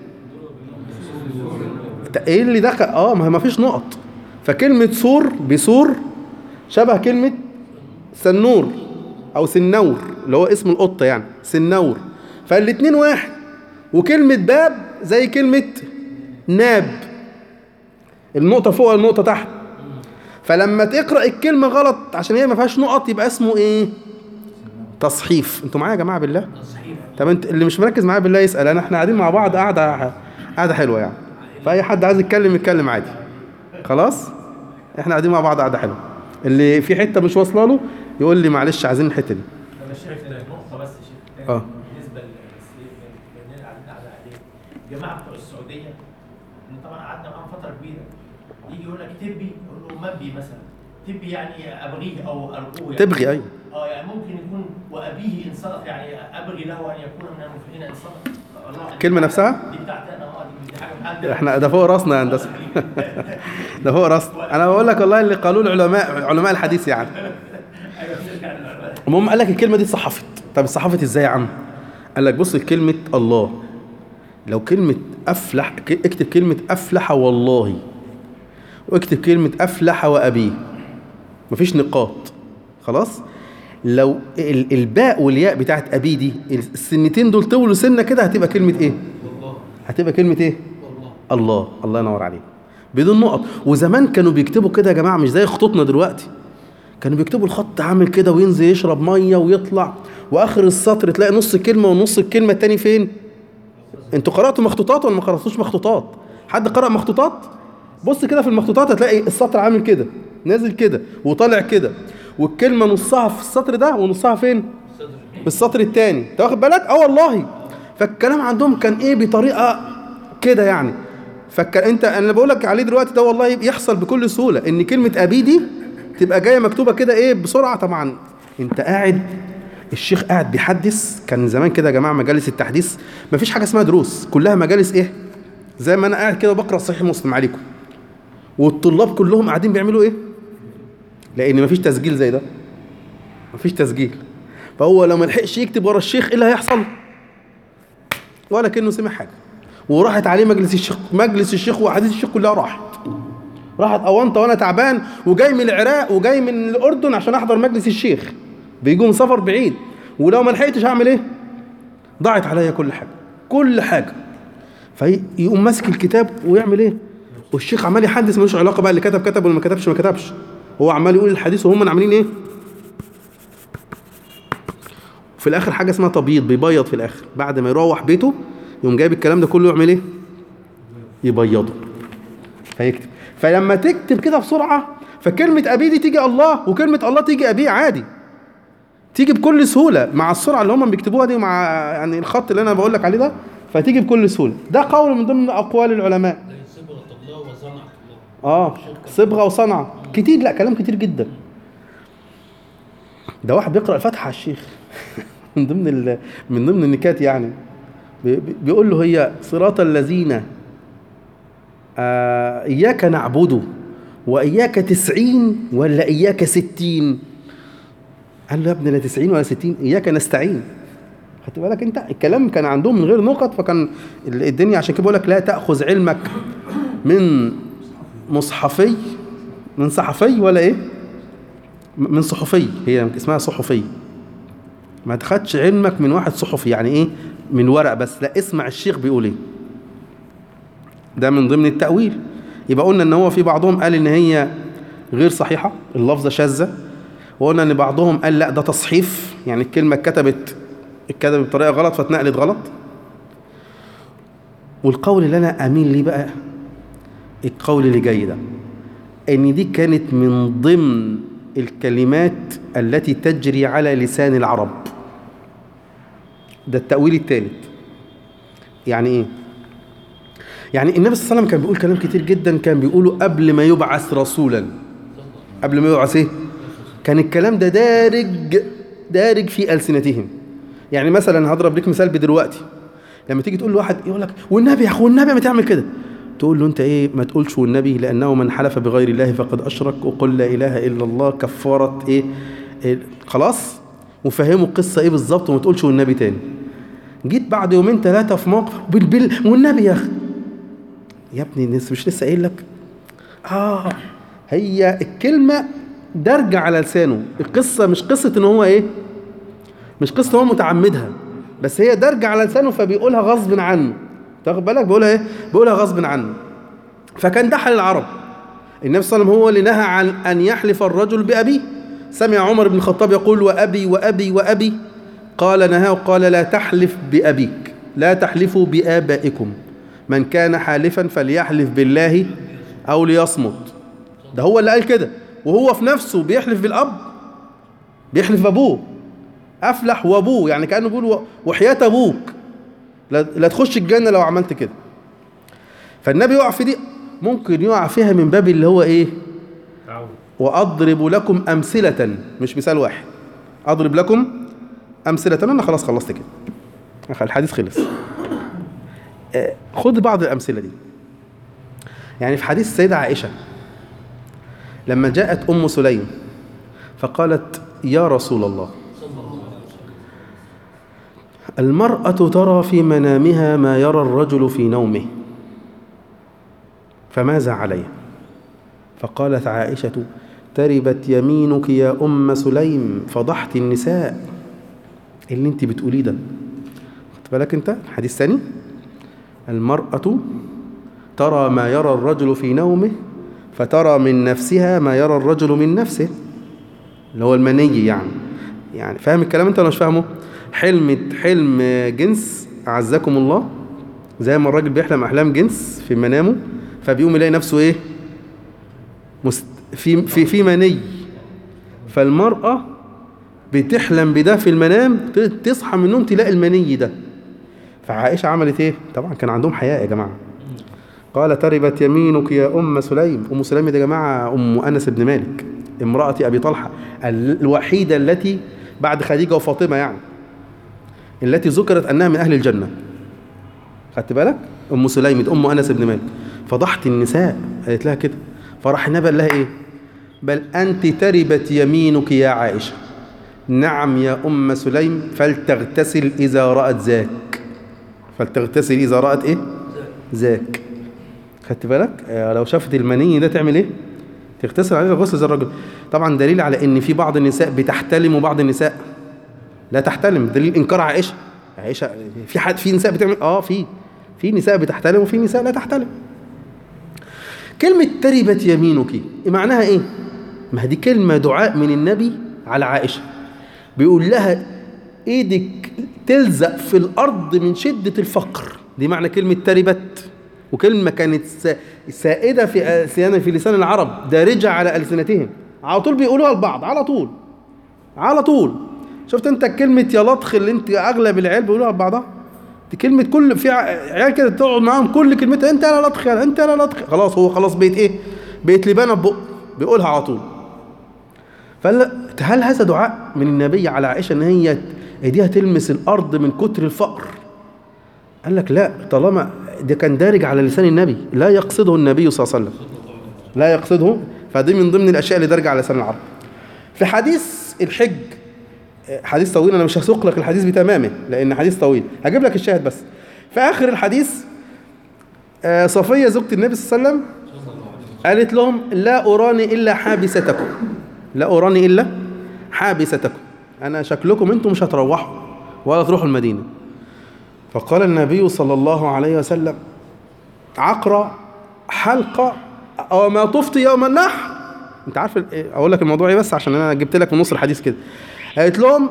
ت- إيه اللي دخل؟ آه ما هي ما فيش نقط فكلمة سور بسور شبه كلمة سنور أو سنور اللي هو اسم القطة يعني سنور فالاتنين واحد وكلمة باب زي كلمة ناب النقطة فوق النقطة تحت فلما تقرأ الكلمة غلط عشان هي ما فيهاش نقط يبقى اسمه ايه؟ تصحيف انتوا معايا يا جماعة بالله؟ تصحيح طب انت اللي مش مركز معايا بالله يسأل انا احنا قاعدين مع بعض قاعدة قاعدة حلوة يعني فأي حد عايز يتكلم يتكلم عادي خلاص؟ احنا قاعدين مع بعض قاعدة حلوة اللي في حتة مش واصلة له يقول لي معلش عايزين الحتة دي طب يا شيخ نقطة بس يا شيخ اه. بالنسبة للناس اللي قاعدين قاعدة عليه الجماعة بتوع السعودية إن طبعا قعدنا معاهم فترة كبيرة يجي يقول لك تبي يقول له مبي مثلا تبي يعني أبغيه أو أرجوه يعني تبغي ايوه اه يعني ممكن يكون وأبيه إن صدق يعني أبغي له أن يكون من المفلحين إن صدق الله دي الكلمة بتاعت- نفسها؟ دي بتاعتي أنا اه دي, دي حاجة من عندنا احنا ده فوق راسنا يا هندسة ده فوق راسنا انا بقول لك والله اللي قالوه العلماء علماء الحديث يعني أيوه بنرجع للعلماء المهم قال لك الكلمة دي اتصحفت طب اتصحفت ازاي يا عم قال لك بص كلمة الله لو كلمة أفلح ك- اكتب كلمة أفلح والله واكتب كلمة أفلح وأبيه مفيش نقاط خلاص لو ال- الباء والياء بتاعت أبيه دي السنتين دول طولوا سنة كده هتبقى كلمة إيه؟ والله هتبقى كلمة إيه؟ والله الله الله ينور عليك بدون نقط وزمان كانوا بيكتبوا كده يا جماعه مش زي خطوطنا دلوقتي كانوا بيكتبوا الخط عامل كده وينزل يشرب ميه ويطلع واخر السطر تلاقي نص كلمه ونص الكلمه التاني فين انتوا قراتوا مخطوطات ولا ما قراتوش مخطوطات حد قرأ مخطوطات بص كده في المخطوطات هتلاقي السطر عامل كده نازل كده وطالع كده والكلمه نصها في السطر ده ونصها فين في السطر الثاني انت واخد بالك اه والله فالكلام عندهم كان ايه بطريقه كده يعني فكان انت انا بقول لك عليه دلوقتي ده والله يحصل بكل سهوله ان كلمه ابي دي تبقى جايه مكتوبه كده ايه بسرعه طبعا انت قاعد الشيخ قاعد بيحدث كان زمان كده يا جماعه مجالس التحديث مفيش حاجه اسمها دروس كلها مجالس ايه زي ما انا قاعد كده بقرا صحيح مسلم عليكم والطلاب كلهم قاعدين بيعملوا ايه لان مفيش تسجيل زي ده مفيش تسجيل فهو لو ما لحقش يكتب ورا الشيخ ايه اللي هيحصل ولا كانه سمع حاجه وراحت عليه مجلس الشيخ مجلس الشيخ واحاديث الشيخ كلها راحت راحت اونطه وانا تعبان وجاي من العراق وجاي من الاردن عشان احضر مجلس الشيخ بيجوا من سفر بعيد ولو ما لحقتش هعمل ايه ضاعت عليا كل حاجه كل حاجه فيقوم ماسك الكتاب ويعمل ايه والشيخ عمال يحدث ملوش علاقه بقى اللي كتب كتب واللي ما كتبش ما كتبش هو عمال يقول الحديث وهم عاملين ايه في الاخر حاجه اسمها تبييض بيبيض في الاخر بعد ما يروح بيته يقوم جايب الكلام ده كله يعمل ايه يبيضه فيكتب فلما تكتب كده بسرعه فكلمه ابي دي تيجي الله وكلمه الله تيجي ابي عادي تيجي بكل سهوله مع السرعه اللي هم بيكتبوها دي مع يعني الخط اللي انا بقول لك عليه ده فتيجي بكل سهوله ده قول من ضمن اقوال العلماء زي صبغة الله وصنعة الله اه صبغه وصنعه كتير لا كلام كتير جدا ده واحد بيقرا الفاتحه على الشيخ من ضمن ال... من ضمن النكات يعني بي- بي- بيقول له هي صراط الذين آه اياك نعبد واياك تسعين ولا اياك ستين قال له يا ابني لا تسعين ولا ستين اياك نستعين خدت بالك انت الكلام كان عندهم من غير نقط فكان ال- الدنيا عشان كده بقول لك لا تاخذ علمك من مصحفي من صحفي ولا ايه م- من صحفي هي اسمها صحفي ما تاخدش علمك من واحد صحفي يعني ايه من ورق بس لا اسمع الشيخ بيقول ايه ده من ضمن التأويل يبقى قلنا ان هو في بعضهم قال ان هي غير صحيحة اللفظة شاذة وقلنا ان بعضهم قال لا ده تصحيف يعني الكلمة اتكتبت اتكتبت بطريقة غلط فاتنقلت غلط والقول اللي انا اميل ليه بقى القول اللي جاي ده ان دي كانت من ضمن الكلمات التي تجري على لسان العرب ده التأويل الثالث يعني ايه يعني النبي صلى الله عليه وسلم كان بيقول كلام كتير جدا كان بيقوله قبل ما يبعث رسولا قبل ما يبعث ايه كان الكلام ده دارج دارج في ألسنتهم يعني مثلا هضرب لك مثال بدلوقتي لما تيجي تقول لواحد يقول لك والنبي يا اخو والنبي ما تعمل كده تقول له انت ايه ما تقولش والنبي لانه من حلف بغير الله فقد اشرك وقل لا اله الا الله كفاره ايه, إيه خلاص وفهموا القصه ايه بالظبط وما تقولش والنبي تاني جيت بعد يومين ثلاثه في موقف بالبل والنبي يا اخي يا ابني الناس مش لسه قايل لك اه هي الكلمه درجه على لسانه القصه مش قصه ان هو ايه مش قصه هو متعمدها بس هي درجه على لسانه فبيقولها غصب عنه تاخد بالك بيقولها ايه بيقولها غصب عنه فكان ده حال العرب النبي صلى الله عليه وسلم هو اللي نهى عن ان يحلف الرجل بابيه سمع عمر بن الخطاب يقول وابي وابي وابي قال نهاه قال لا تحلف بابيك لا تحلفوا بابائكم من كان حالفا فليحلف بالله او ليصمت ده هو اللي قال كده وهو في نفسه بيحلف بالاب بيحلف بابوه افلح وابوه يعني كانه بيقول وحياه ابوك لا لا تخش الجنه لو عملت كده فالنبي يقع في دي ممكن يقع فيها من باب اللي هو ايه تعود واضرب لكم امثله مش مثال واحد اضرب لكم امثله انا خلاص خلصت كده الحديث خلص آه، خد بعض الامثله دي يعني في حديث السيده عائشه لما جاءت ام سليم فقالت يا رسول الله المرأة ترى في منامها ما يرى الرجل في نومه فماذا عليه فقالت عائشة تربت يمينك يا أم سليم فضحت النساء اللي انت بتقوليه ده خد بالك انت الحديث ثاني المرأة ترى ما يرى الرجل في نومه فترى من نفسها ما يرى الرجل من نفسه اللي هو المني يعني يعني فاهم الكلام انت ولا مش فاهمه حلم حلم جنس اعزكم الله زي ما الراجل بيحلم احلام جنس في منامه فبيقوم يلاقي نفسه ايه مست... في في في مني فالمرأة بتحلم بده في المنام ت- تصحى من النوم تلاقي المني ده فعائشة عملت ايه طبعا كان عندهم حياء يا جماعة قال تربت يمينك يا أم سليم أم سليم دي يا جماعة أم أنس بن مالك امرأة أبي طلحة ال- الوحيدة التي بعد خديجة وفاطمة يعني التي ذكرت أنها من أهل الجنة خدت بالك أم سليم دي أم أنس بن مالك فضحت النساء قالت لها كده فراح النبي قال لها إيه بل أنت تربت يمينك يا عائشة نعم يا أم سليم فلتغتسل إذا رأت ذاك فلتغتسل إذا رأت إيه ذاك خدت بالك آه، لو شافت المني ده تعمل إيه تغتسل عليه الغسل زي الرجل طبعا دليل على ان في بعض النساء بتحتلم وبعض النساء لا تحتلم دليل انكار عائشه عائشه في حد في نساء بتعمل اه في في نساء بتحتلم وفي نساء لا تحتلم كلمة تربت يمينك معناها ايه؟ ما هي دي كلمة دعاء من النبي على عائشة بيقول لها ايدك تلزق في الارض من شدة الفقر دي معنى كلمة تربت وكلمة كانت سا- سائدة في ألسنة في لسان العرب دارجة على ألسنتهم على طول بيقولوها لبعض على طول على طول شفت انت كلمة يا لطخ اللي انت اغلب العيال بيقولوها لبعضها دي كلمة كل في ع- عيال كده تقعد معاهم كل كلمتها انت يا لطخ يا انت يا لطخ خلاص هو خلاص بقت ايه؟ بقت لبانة ببق بيقولها على طول فهل هل هذا دعاء من النبي على عائشة ان هي ايديها تلمس الارض من كتر الفقر؟ قال لك لا طالما ده كان دارج على لسان النبي لا يقصده النبي صلى الله عليه وسلم لا يقصده فدي من ضمن الاشياء اللي دارجه على لسان العرب في حديث الحج حديث طويل انا مش هسوق لك الحديث بتمامه لان حديث طويل هجيب لك الشاهد بس في اخر الحديث آه، صفيه زوجة النبي صلى الله عليه وسلم قالت لهم لا اراني الا حابستكم لا اراني الا حابستكم انا شكلكم انتم مش هتروحوا ولا تروحوا المدينه فقال النبي صلى الله عليه وسلم عقرة حلقة أو ما طفت يوم النحر أنت عارف ال- إيه؟ أقول لك الموضوع إيه بس عشان أنا جبت لك من نص الحديث كده قالت لهم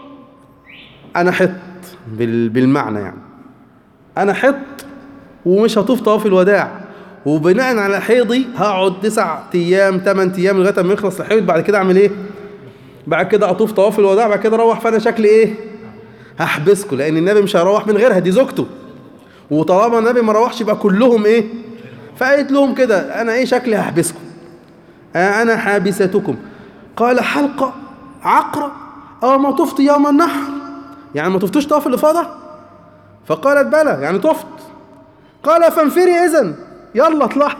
أنا حط بال- بالمعنى يعني أنا حط ومش هطوف طواف الوداع وبناء على حيضي هقعد تسع أيام ثمان أيام لغاية ما يخلص الحيض بعد كده أعمل إيه؟ بعد كده أطوف طواف الوداع بعد كده أروح فأنا شكلي إيه؟ هحبسكم لان النبي مش هيروح من غيرها دي زوجته وطالما النبي ما روحش يبقى كلهم ايه فقالت لهم كده انا ايه شكلي هحبسكم آه انا حابستكم قال حلقه عقره او ما طفت يوم النحر يعني ما طفتوش طواف الافاضه فقالت بلى يعني طفت قال فانفري اذا يلا اطلعي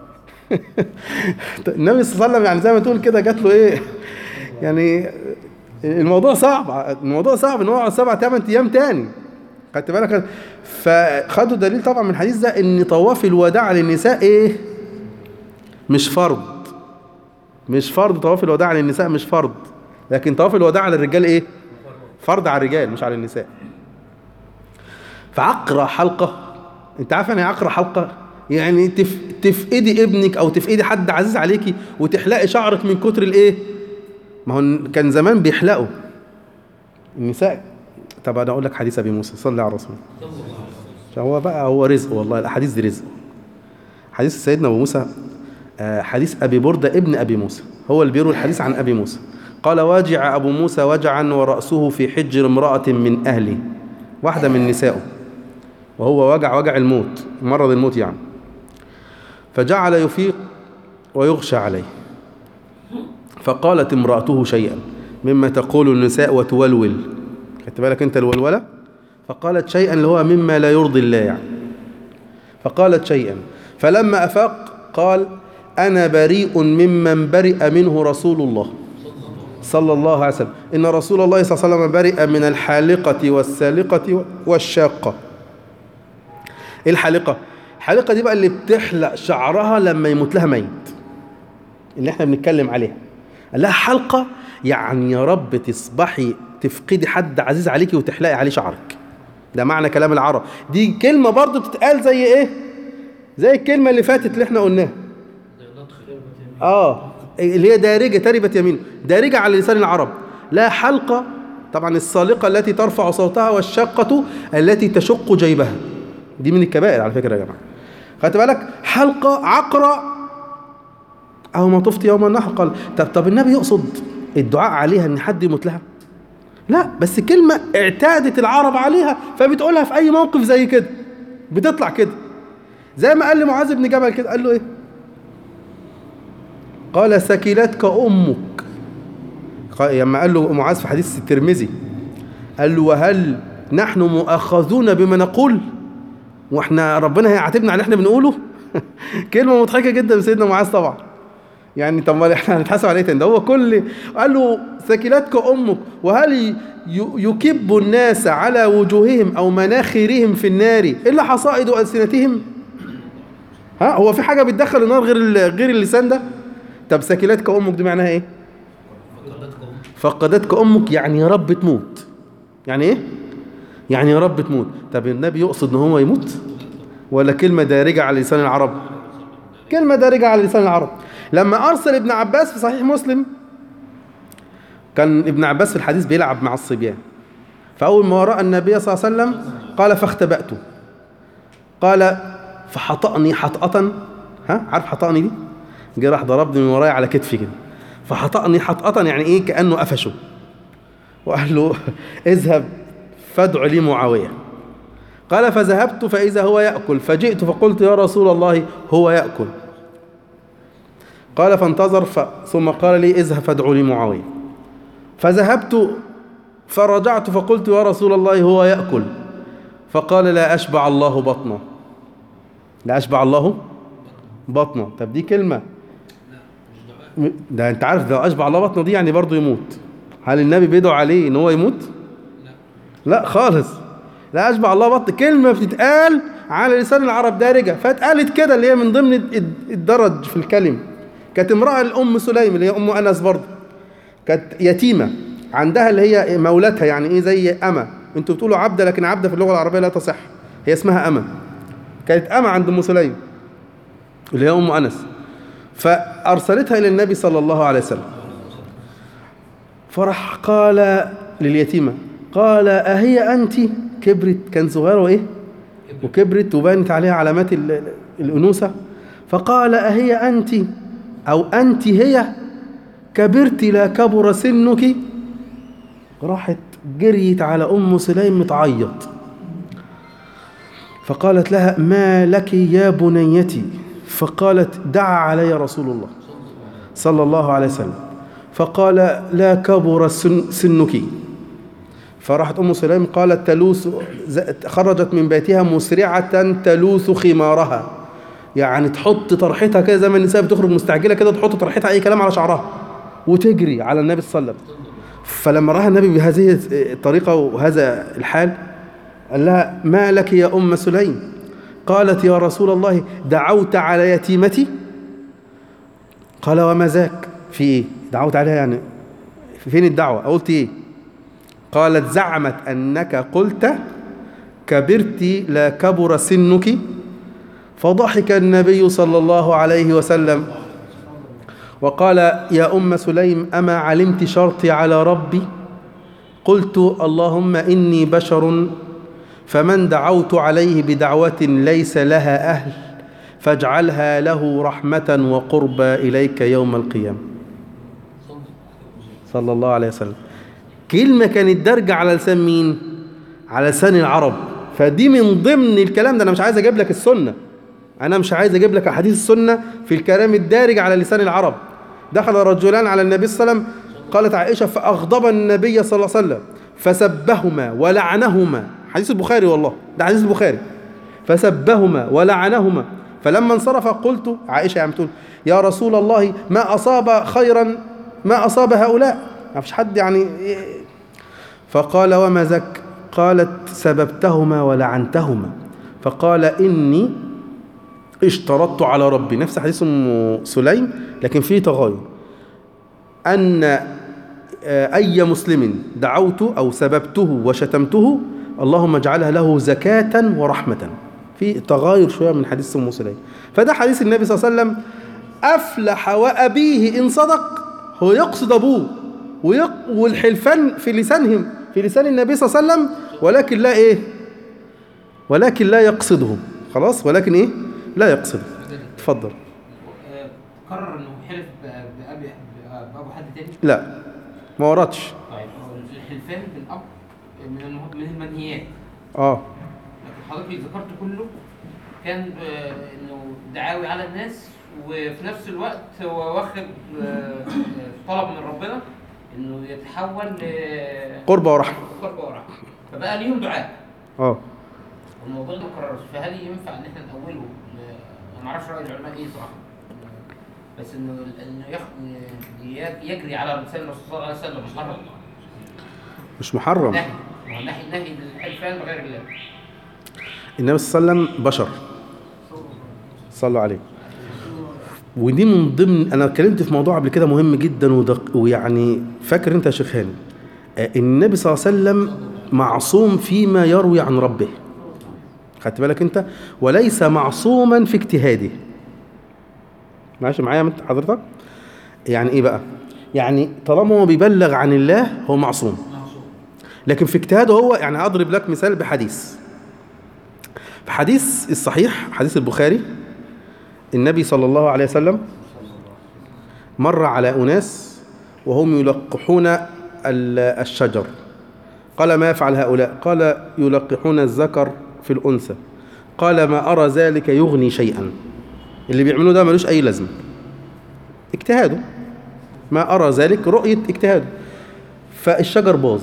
النبي صلى الله عليه وسلم يعني زي ما تقول كده جات له ايه يعني الموضوع صعب الموضوع صعب ان هو يقعد سبع ثمان ايام تاني خدت بالك فخدوا دليل طبعا من الحديث ده ان طواف الوداع للنساء ايه مش فرض مش فرض طواف الوداع للنساء مش فرض لكن طواف الوداع على الرجال ايه فرض على الرجال مش على النساء فعقرة حلقة انت عارف يعني إيه عقرة حلقة يعني تف... تفقدي ابنك او تفقدي حد عزيز عليكي وتحلقي شعرك من كتر الايه ما هو كان زمان بيحلقوا النساء طب انا اقول لك حديث ابي موسى صلى على رسول هو بقى هو رزق والله الاحاديث دي رزق حديث سيدنا ابو موسى آه، حديث ابي برده ابن ابي موسى هو اللي بيروي الحديث عن ابي موسى قال واجع ابو موسى وجعا وراسه في حجر امراه من اهله واحده من نسائه وهو وجع وجع الموت مرض الموت يعني فجعل يفيق ويغشى عليه فقالت امرأته شيئا مما تقول النساء وتولول خدت بالك انت الولولة فقالت شيئا اللي هو مما لا يرضي الله يعني فقالت شيئا فلما أفاق قال أنا بريء ممن برئ منه رسول الله صلى الله عليه وسلم إن رسول الله صلى الله عليه وسلم برئ من الحالقة والسالقة والشاقة إيه الحالقة؟ الحالقة دي بقى اللي بتحلق شعرها لما يموت لها ميت اللي احنا بنتكلم عليها قال لها حلقة يعني يا رب تصبحي تفقدي حد عزيز عليكي وتحلقي عليه شعرك ده معنى كلام العرب دي كلمة برضو تتقال زي ايه زي الكلمة اللي فاتت اللي احنا قلناها اه اللي هي دارجة تربت يمين دارجة على لسان العرب لا حلقة طبعا الصالقة التي ترفع صوتها والشقة التي تشق جيبها دي من الكبائر على فكرة يا جماعة خدت بالك حلقة عقرة أو ما طفت يوم النحر قال طب, طب النبي يقصد الدعاء عليها ان حد يموت لها لا بس كلمة اعتادت العرب عليها فبتقولها في اي موقف زي كده بتطلع كده زي ما قال لمعاذ بن جبل كده قال له ايه قال سكلتك امك قال- لما قال له معاذ في حديث الترمذي قال له وهل نحن مؤاخذون بما نقول واحنا ربنا هيعاتبنا على اللي احنا بنقوله كلمه مضحكه جدا من سيدنا معاذ طبعا يعني طب ما احنا هنتحاسب عليه تاني ده هو كل قال له ثكلتك امك وهل ي- يكب الناس على وجوههم او مناخرهم في النار الا حصائد السنتهم ها هو في حاجه بتدخل النار غير ال- غير اللسان ده طب ثكلتك امك دي معناها ايه فقدتكم فقدتك امك يعني يا رب تموت يعني ايه يعني يا رب تموت طب النبي يقصد ان هو يموت ولا كلمه دارجه على لسان العرب كلمه دارجه على لسان العرب لما ارسل ابن عباس في صحيح مسلم كان ابن عباس في الحديث بيلعب مع الصبيان فاول ما راى النبي صلى الله عليه وسلم قال فاختبأته قال فحطأني حطأة ها عارف حطأني دي جه راح ضربني من ورايا على كتفي كده فحطأني حطأة يعني ايه كأنه قفشه وقال له اذهب فادع لي معاوية قال فذهبت فإذا هو يأكل فجئت فقلت يا رسول الله هو يأكل قال فانتظر ف... ثم قال لي اذهب فادع لي معاوية فذهبت فرجعت فقلت يا رسول الله هو يأكل فقال لا أشبع الله بطنه لا أشبع الله بطنه طب دي كلمة م- ده انت عارف لو اشبع الله بطنه دي يعني برضه يموت هل النبي بيدعو عليه ان هو يموت لا خالص لا اشبع الله بطن كلمه بتتقال على لسان العرب دارجه فاتقالت كده اللي هي من ضمن الد- الدرج في الكلمه كانت امراه الام سليم اللي هي ام انس برضه كانت يتيمه عندها اللي هي مولاتها يعني ايه زي اما انتوا بتقولوا عبده لكن عبده في اللغه العربيه لا تصح هي اسمها اما كانت اما عند ام سليم اللي هي ام انس فأرسلتها إلى النبي صلى الله عليه وسلم فرح قال لليتيمة قال أهي أنت كبرت كان صغيرة وإيه وكبرت وبانت عليها علامات ال- ال- الأنوثة فقال أهي أنت أو أنت هي كبرت لا كبر سنك راحت جريت على أم سليم متعيط فقالت لها ما لك يا بنيتي فقالت دعا علي رسول الله صلى الله عليه وسلم فقال لا كبر سن سنك فراحت ام سليم قالت تلوث ز- خرجت من بيتها مسرعه تلوث خمارها يعني تحط طرحتها كده زي ما النساء بتخرج مستعجله كده تحط طرحتها اي كلام على شعرها وتجري على النبي صلى الله عليه وسلم فلما راى النبي بهذه الطريقه وهذا الحال قال لها ما لك يا ام سليم قالت يا رسول الله دعوت على يتيمتي قال وما ذاك في ايه دعوت عليها يعني فين الدعوه قلت ايه قالت زعمت انك قلت كبرت لا كبر سنك فضحك النبي صلى الله عليه وسلم وقال يا ام سليم اما علمت شرطي على ربي قلت اللهم اني بشر فمن دعوت عليه بدعوة ليس لها أهل فاجعلها له رحمة وقربى إليك يوم القيامة صلى الله عليه وسلم كلمة كانت دارجة على لسان مين؟ على لسان العرب فدي من ضمن الكلام ده أنا مش عايز أجيب لك السنة أنا مش عايز أجيب لك أحاديث السنة في الكلام الدارج على لسان العرب دخل رجلان على النبي صلى الله عليه وسلم قالت عائشة فأغضب النبي صلى الله عليه وسلم فسبهما ولعنهما حديث البخاري والله ده حديث البخاري فسبهما ولعنهما فلما انصرف قلت عائشة يعني بتقول يا رسول الله ما أصاب خيرا ما أصاب هؤلاء ما فيش حد يعني فقال وما ذاك قالت سببتهما ولعنتهما فقال إني اشترطت على ربي نفس حديث ام سليم لكن فيه تغاير ان آه، اي مسلم دعوت او سببته وشتمته اللهم اجعلها له زكاة ورحمة في تغاير شوية من حديث ام سليم فده حديث النبي صلى الله عليه وسلم افلح وابيه ان صدق هو يقصد ابوه ويق والحلفان في لسانهم في لسان النبي صلى الله عليه وسلم ولكن لا ايه ولكن لا يقصدهم خلاص ولكن ايه لا يقصده اتفضل آه، قرر انه حلف ب- بابي بابو حد تاني لا ما وردش طيب الحلفان بالاب من المه- من المنهيات اه لكن حضرتك اللي ذكرته كله كان آه، انه دعاوي على الناس وفي نفس الوقت هو واخد آه، آه، طلب من ربنا انه يتحول ل قربة ورحمة قرب ورحمه فبقى ليهم دعاء اه الموضوع ده ما اتكررش فهل ينفع ان احنا نأوله ل- انا ما اعرفش راي العلماء ايه صراحه بس انه انه يخ- يجري على لسان الرسول صلى الله عليه وسلم محرم مش محرم نهي ما هو نهي نهي الحلفان بغير الله النبي صلى الله عليه وسلم بشر صلوا عليه ودي من ضمن انا اتكلمت في موضوع قبل كده مهم جدا ودق... ويعني فاكر انت يا شيخ هاني آه، النبي صلى الله عليه وسلم معصوم فيما يروي عن ربه خدت بالك انت وليس معصوما في اجتهاده ماشي معايا انت حضرتك يعني ايه بقى يعني طالما هو بيبلغ عن الله هو معصوم لكن في اجتهاده هو يعني هضرب لك مثال بحديث في حديث الصحيح حديث البخاري النبي صلى الله عليه وسلم مر على أناس وهم يلقحون ال- الشجر قال ما يفعل هؤلاء قال يلقحون الذكر في الأنثى قال ما أرى ذلك يغني شيئا اللي بيعملوه ده ملوش أي لازمة اجتهاده ما أرى ذلك رؤية اجتهاده فالشجر باظ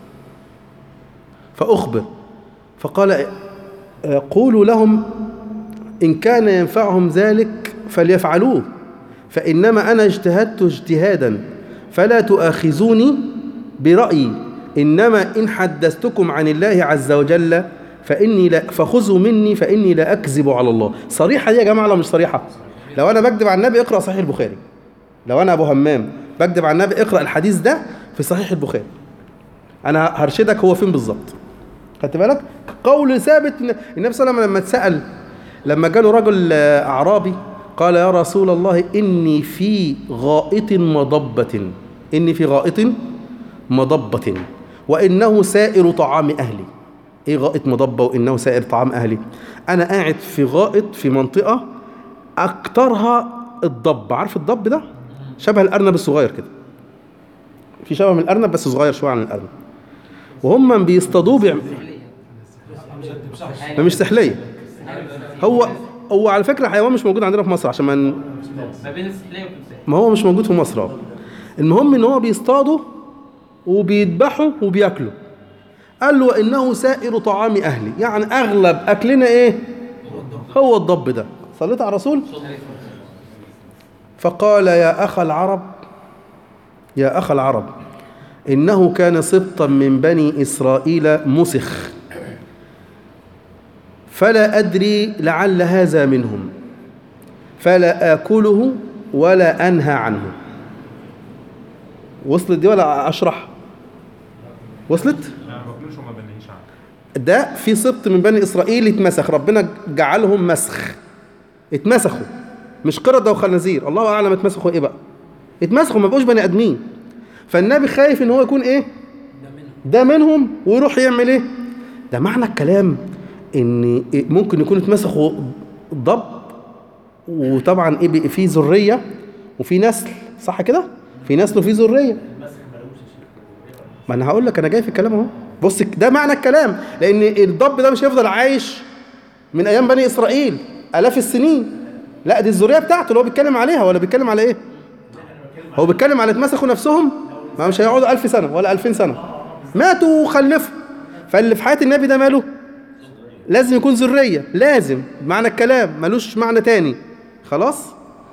فأخبر فقال آه، قولوا لهم إن كان ينفعهم ذلك فليفعلوه فإنما أنا اجتهدت اجتهادا فلا تؤاخذوني برأيي إنما إن حدثتكم عن الله عز وجل فإني لا فخذوا مني فإني لا أكذب على الله صريحة دي يا جماعة ولا مش صريحة لو أنا بكذب على النبي اقرأ صحيح البخاري لو أنا أبو همام بكذب على النبي اقرأ الحديث ده في صحيح البخاري أنا هرشدك هو فين بالظبط خدت بالك قول ثابت إن النبي صلى الله عليه وسلم لما اتسأل لما جاله رجل آه، أعرابي قال يا رسول الله إني في غائط مضبة إني في غائط مضبة وإنه سائر طعام أهلي إيه غائط مضبة وإنه سائر طعام أهلي أنا قاعد في غائط في منطقة أكترها الضب عارف الضب ده شبه الأرنب الصغير كده في شبه من الأرنب بس صغير شوية عن الأرنب وهم بيصطادوه بيعمل ده مش سحلية هو هو على فكرة حيوان مش موجود عندنا في مصر عشان ما ن- ما بين السحليه والتمساح ما هو مش موجود في مصر اه المهم ان هو بيصطادوا وبيذبحوا وبياكلوا قال له انه سائر طعام اهلي يعني اغلب اكلنا ايه هو الضب ده صليت على الرسول فقال يا اخ العرب يا اخ العرب انه كان سبطا من بني اسرائيل مسخ فلا ادري لعل هذا منهم فلا آكله ولا أنهى عنه وصلت دي ولا أشرح وصلت لا ما باكلوش وما بنهيش عنه ده في سبط من بني إسرائيل اتمسخ ربنا جعلهم مسخ اتمسخوا مش قردة وخنازير الله أعلم اتمسخوا إيه بقى اتمسخوا ما بقوش بني آدمين فالنبي خايف إن هو يكون إيه ده منهم ويروح يعمل إيه ده معنى الكلام إن إيه ممكن يكون اتمسخوا ضب وطبعا ايه بي- في ذريه وفي نسل صح كده في نسل وفي ذريه ما انا هقول لك انا جاي في الكلام اهو بص ده معنى الكلام لان الضب ده مش هيفضل عايش من ايام بني اسرائيل الاف السنين لا دي الذريه بتاعته اللي هو بيتكلم عليها ولا بيتكلم على ايه هو بيتكلم على اتمسخوا نفسهم ما مش هيقعدوا ألف سنه ولا ألفين سنه ماتوا وخلفوا فاللي في حياه النبي ده ماله لازم يكون ذريه لازم معنى الكلام ملوش معنى تاني خلاص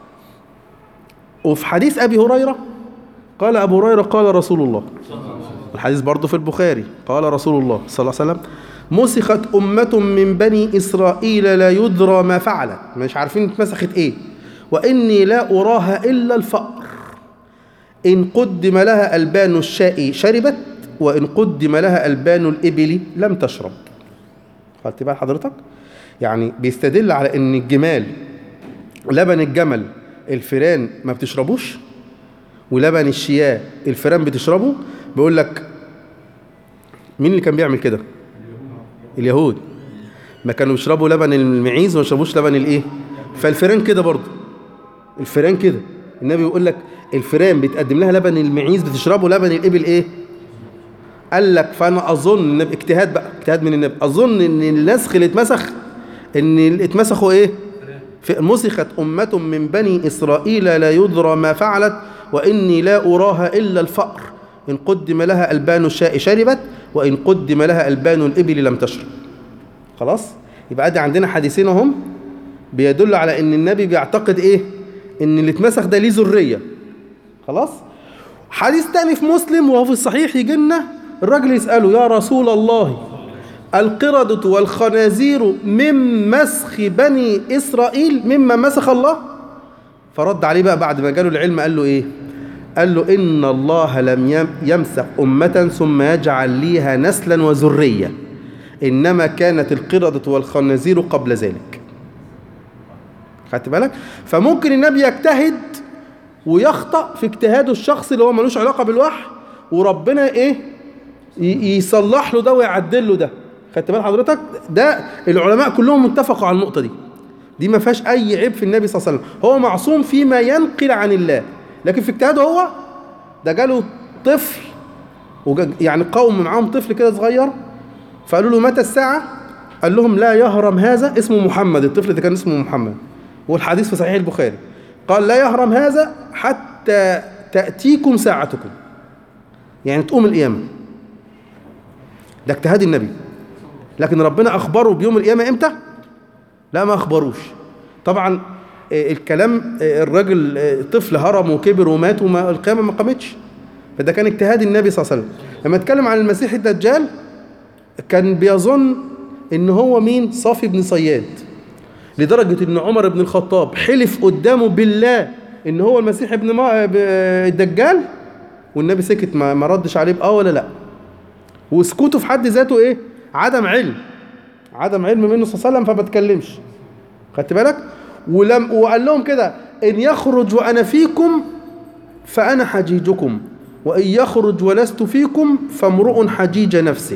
وفي حديث ابي هريره قال ابو هريره قال رسول الله الحديث برضه في البخاري قال رسول الله صلى الله عليه وسلم مسخت أمة من بني إسرائيل لا يدرى ما فعلت مش عارفين اتمسخت إيه وإني لا أراها إلا الفأر إن قدم لها ألبان الشاء شربت وإن قدم لها ألبان الإبل لم تشرب خدت بال حضرتك يعني بيستدل على إن الجمال لبن الجمل الفيران ما بتشربوش ولبن الشياه الفيران بتشربه بيقول لك مين اللي كان بيعمل كده اليهود ما كانوا بيشربوا لبن المعيز وما يشربوش لبن الايه فالفيران كده برضه الفيران كده النبي يقول لك الفئران بيتقدم لها لبن المعيز بتشربه لبن الإبل إيه قال لك فأنا أظن إن اجتهاد بقى اجتهاد من النبي أظن إن النسخ اللي اتمسخ إن اللي اتمسخوا إيه في- مسخت أمة من بني إسرائيل لا يدرى ما فعلت وإني لا أراها إلا الفأر إن قدم لها ألبان الشاء شربت وإن قدم لها ألبان الإبل لم تشرب خلاص يبقى ادي عندنا حديثين اهم بيدل على ان النبي بيعتقد ايه ان اللي اتمسخ ده ليه ذريه خلاص حديث تاني في مسلم وهو في الصحيح يجي لنا الراجل يساله يا رسول الله القردة والخنازير من مسخ بني إسرائيل مما مسخ الله فرد عليه بقى بعد ما جاله العلم قال له إيه قال له إن الله لم يم- يمسخ أمة ثم يجعل ليها نسلا وذرية إنما كانت القردة والخنازير قبل ذلك خدت بالك فممكن النبي يجتهد ويخطأ في اجتهاده الشخصي اللي هو ملوش علاقة بالوحي وربنا ايه ي- يصلح له ده ويعدل له ده خدت بال حضرتك ده العلماء كلهم متفقوا على النقطة دي دي ما فيهاش اي عيب في النبي صلى الله عليه وسلم هو معصوم فيما ينقل عن الله لكن في اجتهاده هو ده جاله طفل وجا- يعني قوم معاهم طفل كده صغير فقالوا له متى الساعة قال لهم لا يهرم هذا اسمه محمد الطفل ده كان اسمه محمد والحديث في صحيح البخاري قال لا يهرم هذا حتى تأتيكم ساعتكم يعني تقوم القيامة ده اجتهاد النبي لكن ربنا أخبره بيوم القيامة إمتى؟ لا ما أخبروش طبعا آه، الكلام آه، الراجل آه، طفل هرم وكبر ومات وما القيامة ما قامتش فده كان اجتهاد النبي صلى الله عليه وسلم لما اتكلم عن المسيح الدجال كان بيظن ان هو مين صافي بن صياد لدرجة ان عمر بن الخطاب حلف قدامه بالله ان هو المسيح ابن ما ب- الدجال والنبي سكت ما, ما ردش عليه باه ولا لا وسكوته في حد ذاته ايه عدم علم عدم علم منه صلى الله عليه وسلم فما اتكلمش خدت بالك ولم وقال لهم كده ان يخرج وانا فيكم فانا حجيجكم وان يخرج ولست فيكم فامرؤ حجيج نفسه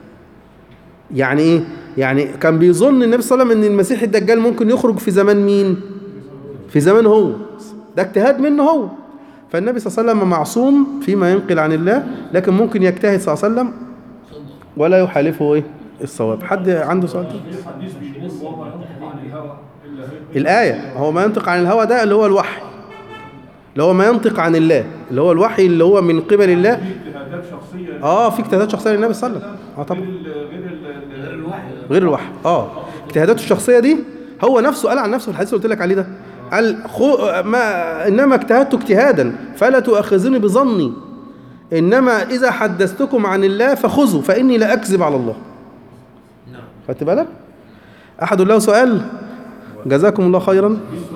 يعني ايه يعني كان بيظن النبي صلى الله عليه وسلم ان المسيح الدجال ممكن يخرج في زمان مين في زمان هو ده اجتهاد منه هو فالنبي صلى الله عليه وسلم معصوم فيما ينقل عن الله لكن ممكن يجتهد صلى الله عليه وسلم ولا يحالفه ايه الصواب حد عنده سؤال تاني؟ الحديث بيقول وما ينطق عن الهوى الا هي الآية هو ما ينطق عن الهوى ده اللي هو الوحي اللي هو ما ينطق عن الله اللي هو الوحي اللي هو من قبل الله في اجتهادات شخصيه اه في اجتهادات شخصيه للنبي صلى الله عليه وسلم اه طبعا غير ال- غير ال- غير الوحي غير الوحي اه اجتهاداته الشخصيه دي هو نفسه قال عن نفسه في الحديث اللي قلت لك عليه ده قال خو ما انما اجتهدت اجتهادا فلا تؤاخذوني بظني انما اذا حدثتكم عن الله فخذوا فاني لا اكذب على الله نعم خدت بالك احد له سؤال جزاكم الله خيرا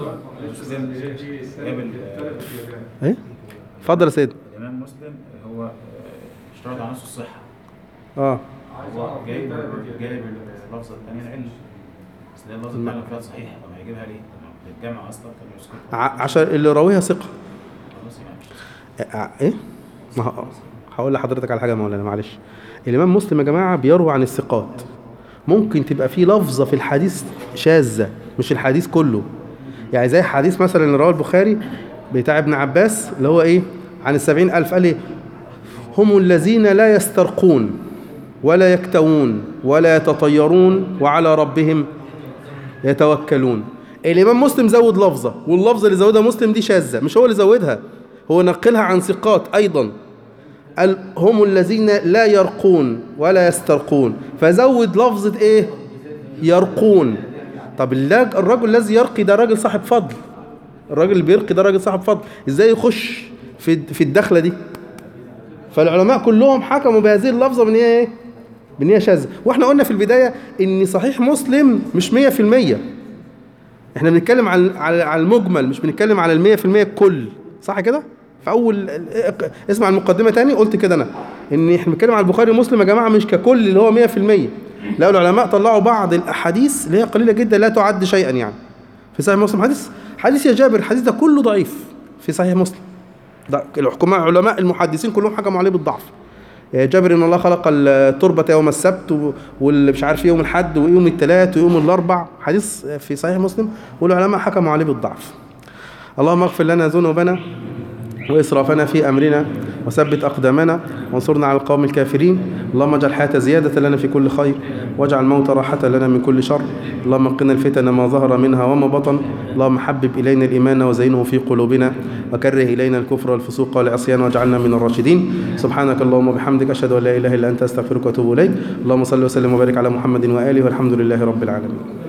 جاب ايه اتفضل يا سيد الإمام مسلم هو آه، اشترط على نفسه الصحة اه هو جايب جايب اللفظة الثانية العلم بس ده اللفظة الثانية فيها صحيحة طب هيجيبها ليه؟ طب الجامع أصلا كان يسكت ع- عشان اللي راويها ثقه خلاص يعني مش ع- ايه ما ه- هقول لحضرتك على حاجه يا مولانا معلش الامام مسلم يا جماعه بيروي عن الثقات ممكن تبقى في لفظه في الحديث شاذه مش الحديث كله يعني زي حديث مثلا اللي رواه البخاري بتاع ابن عباس اللي هو ايه عن السبعين ألف قال ايه هم الذين لا يسترقون ولا يكتوون ولا يتطيرون وعلى ربهم يتوكلون الامام مسلم زود لفظه واللفظه اللي زودها مسلم دي شاذه مش هو اللي زودها هو نقلها عن ثقات ايضا قال هم الذين لا يرقون ولا يسترقون فزود لفظه ايه يرقون طب اللاج- الرجل الذي يرقي ده راجل صاحب فضل الراجل اللي بيرقي ده راجل صاحب فضل ازاي يخش في في الدخله دي فالعلماء كلهم حكموا بهذه اللفظه من هي ايه من هي شاذه واحنا قلنا في البدايه ان صحيح مسلم مش 100% احنا بنتكلم على على على المجمل مش بنتكلم على المية في المية الكل صح كده في اول اسمع المقدمه تاني قلت كده انا ان احنا بنتكلم على البخاري ومسلم يا جماعه مش ككل اللي هو مية في المية لا العلماء طلعوا بعض الاحاديث اللي هي قليله جدا لا تعد شيئا يعني في صحيح مسلم حديث حديث يا جابر الحديث ده كله ضعيف في صحيح مسلم ده الحكماء علماء المحدثين كلهم حكموا عليه بالضعف يا جابر ان الله خلق التربة يوم السبت و- واللي مش عارف يوم الحد ويوم الثلاث ويوم الاربع حديث في صحيح مسلم والعلماء حكموا عليه بالضعف اللهم اغفر لنا ذنوبنا وإسرافنا في أمرنا وثبت أقدامنا وانصرنا على القوم الكافرين اللهم اجعل الحياة زيادة لنا في كل خير واجعل الموت راحة لنا من كل شر اللهم قنا الفتن ما ظهر منها وما بطن اللهم حبب إلينا الإيمان وزينه في قلوبنا وكره إلينا الكفر والفسوق والعصيان واجعلنا من الراشدين سبحانك اللهم وبحمدك أشهد أن لا إله إلا أنت أستغفرك وأتوب إليك اللهم صل وسلم وبارك على محمد وآله والحمد لله رب العالمين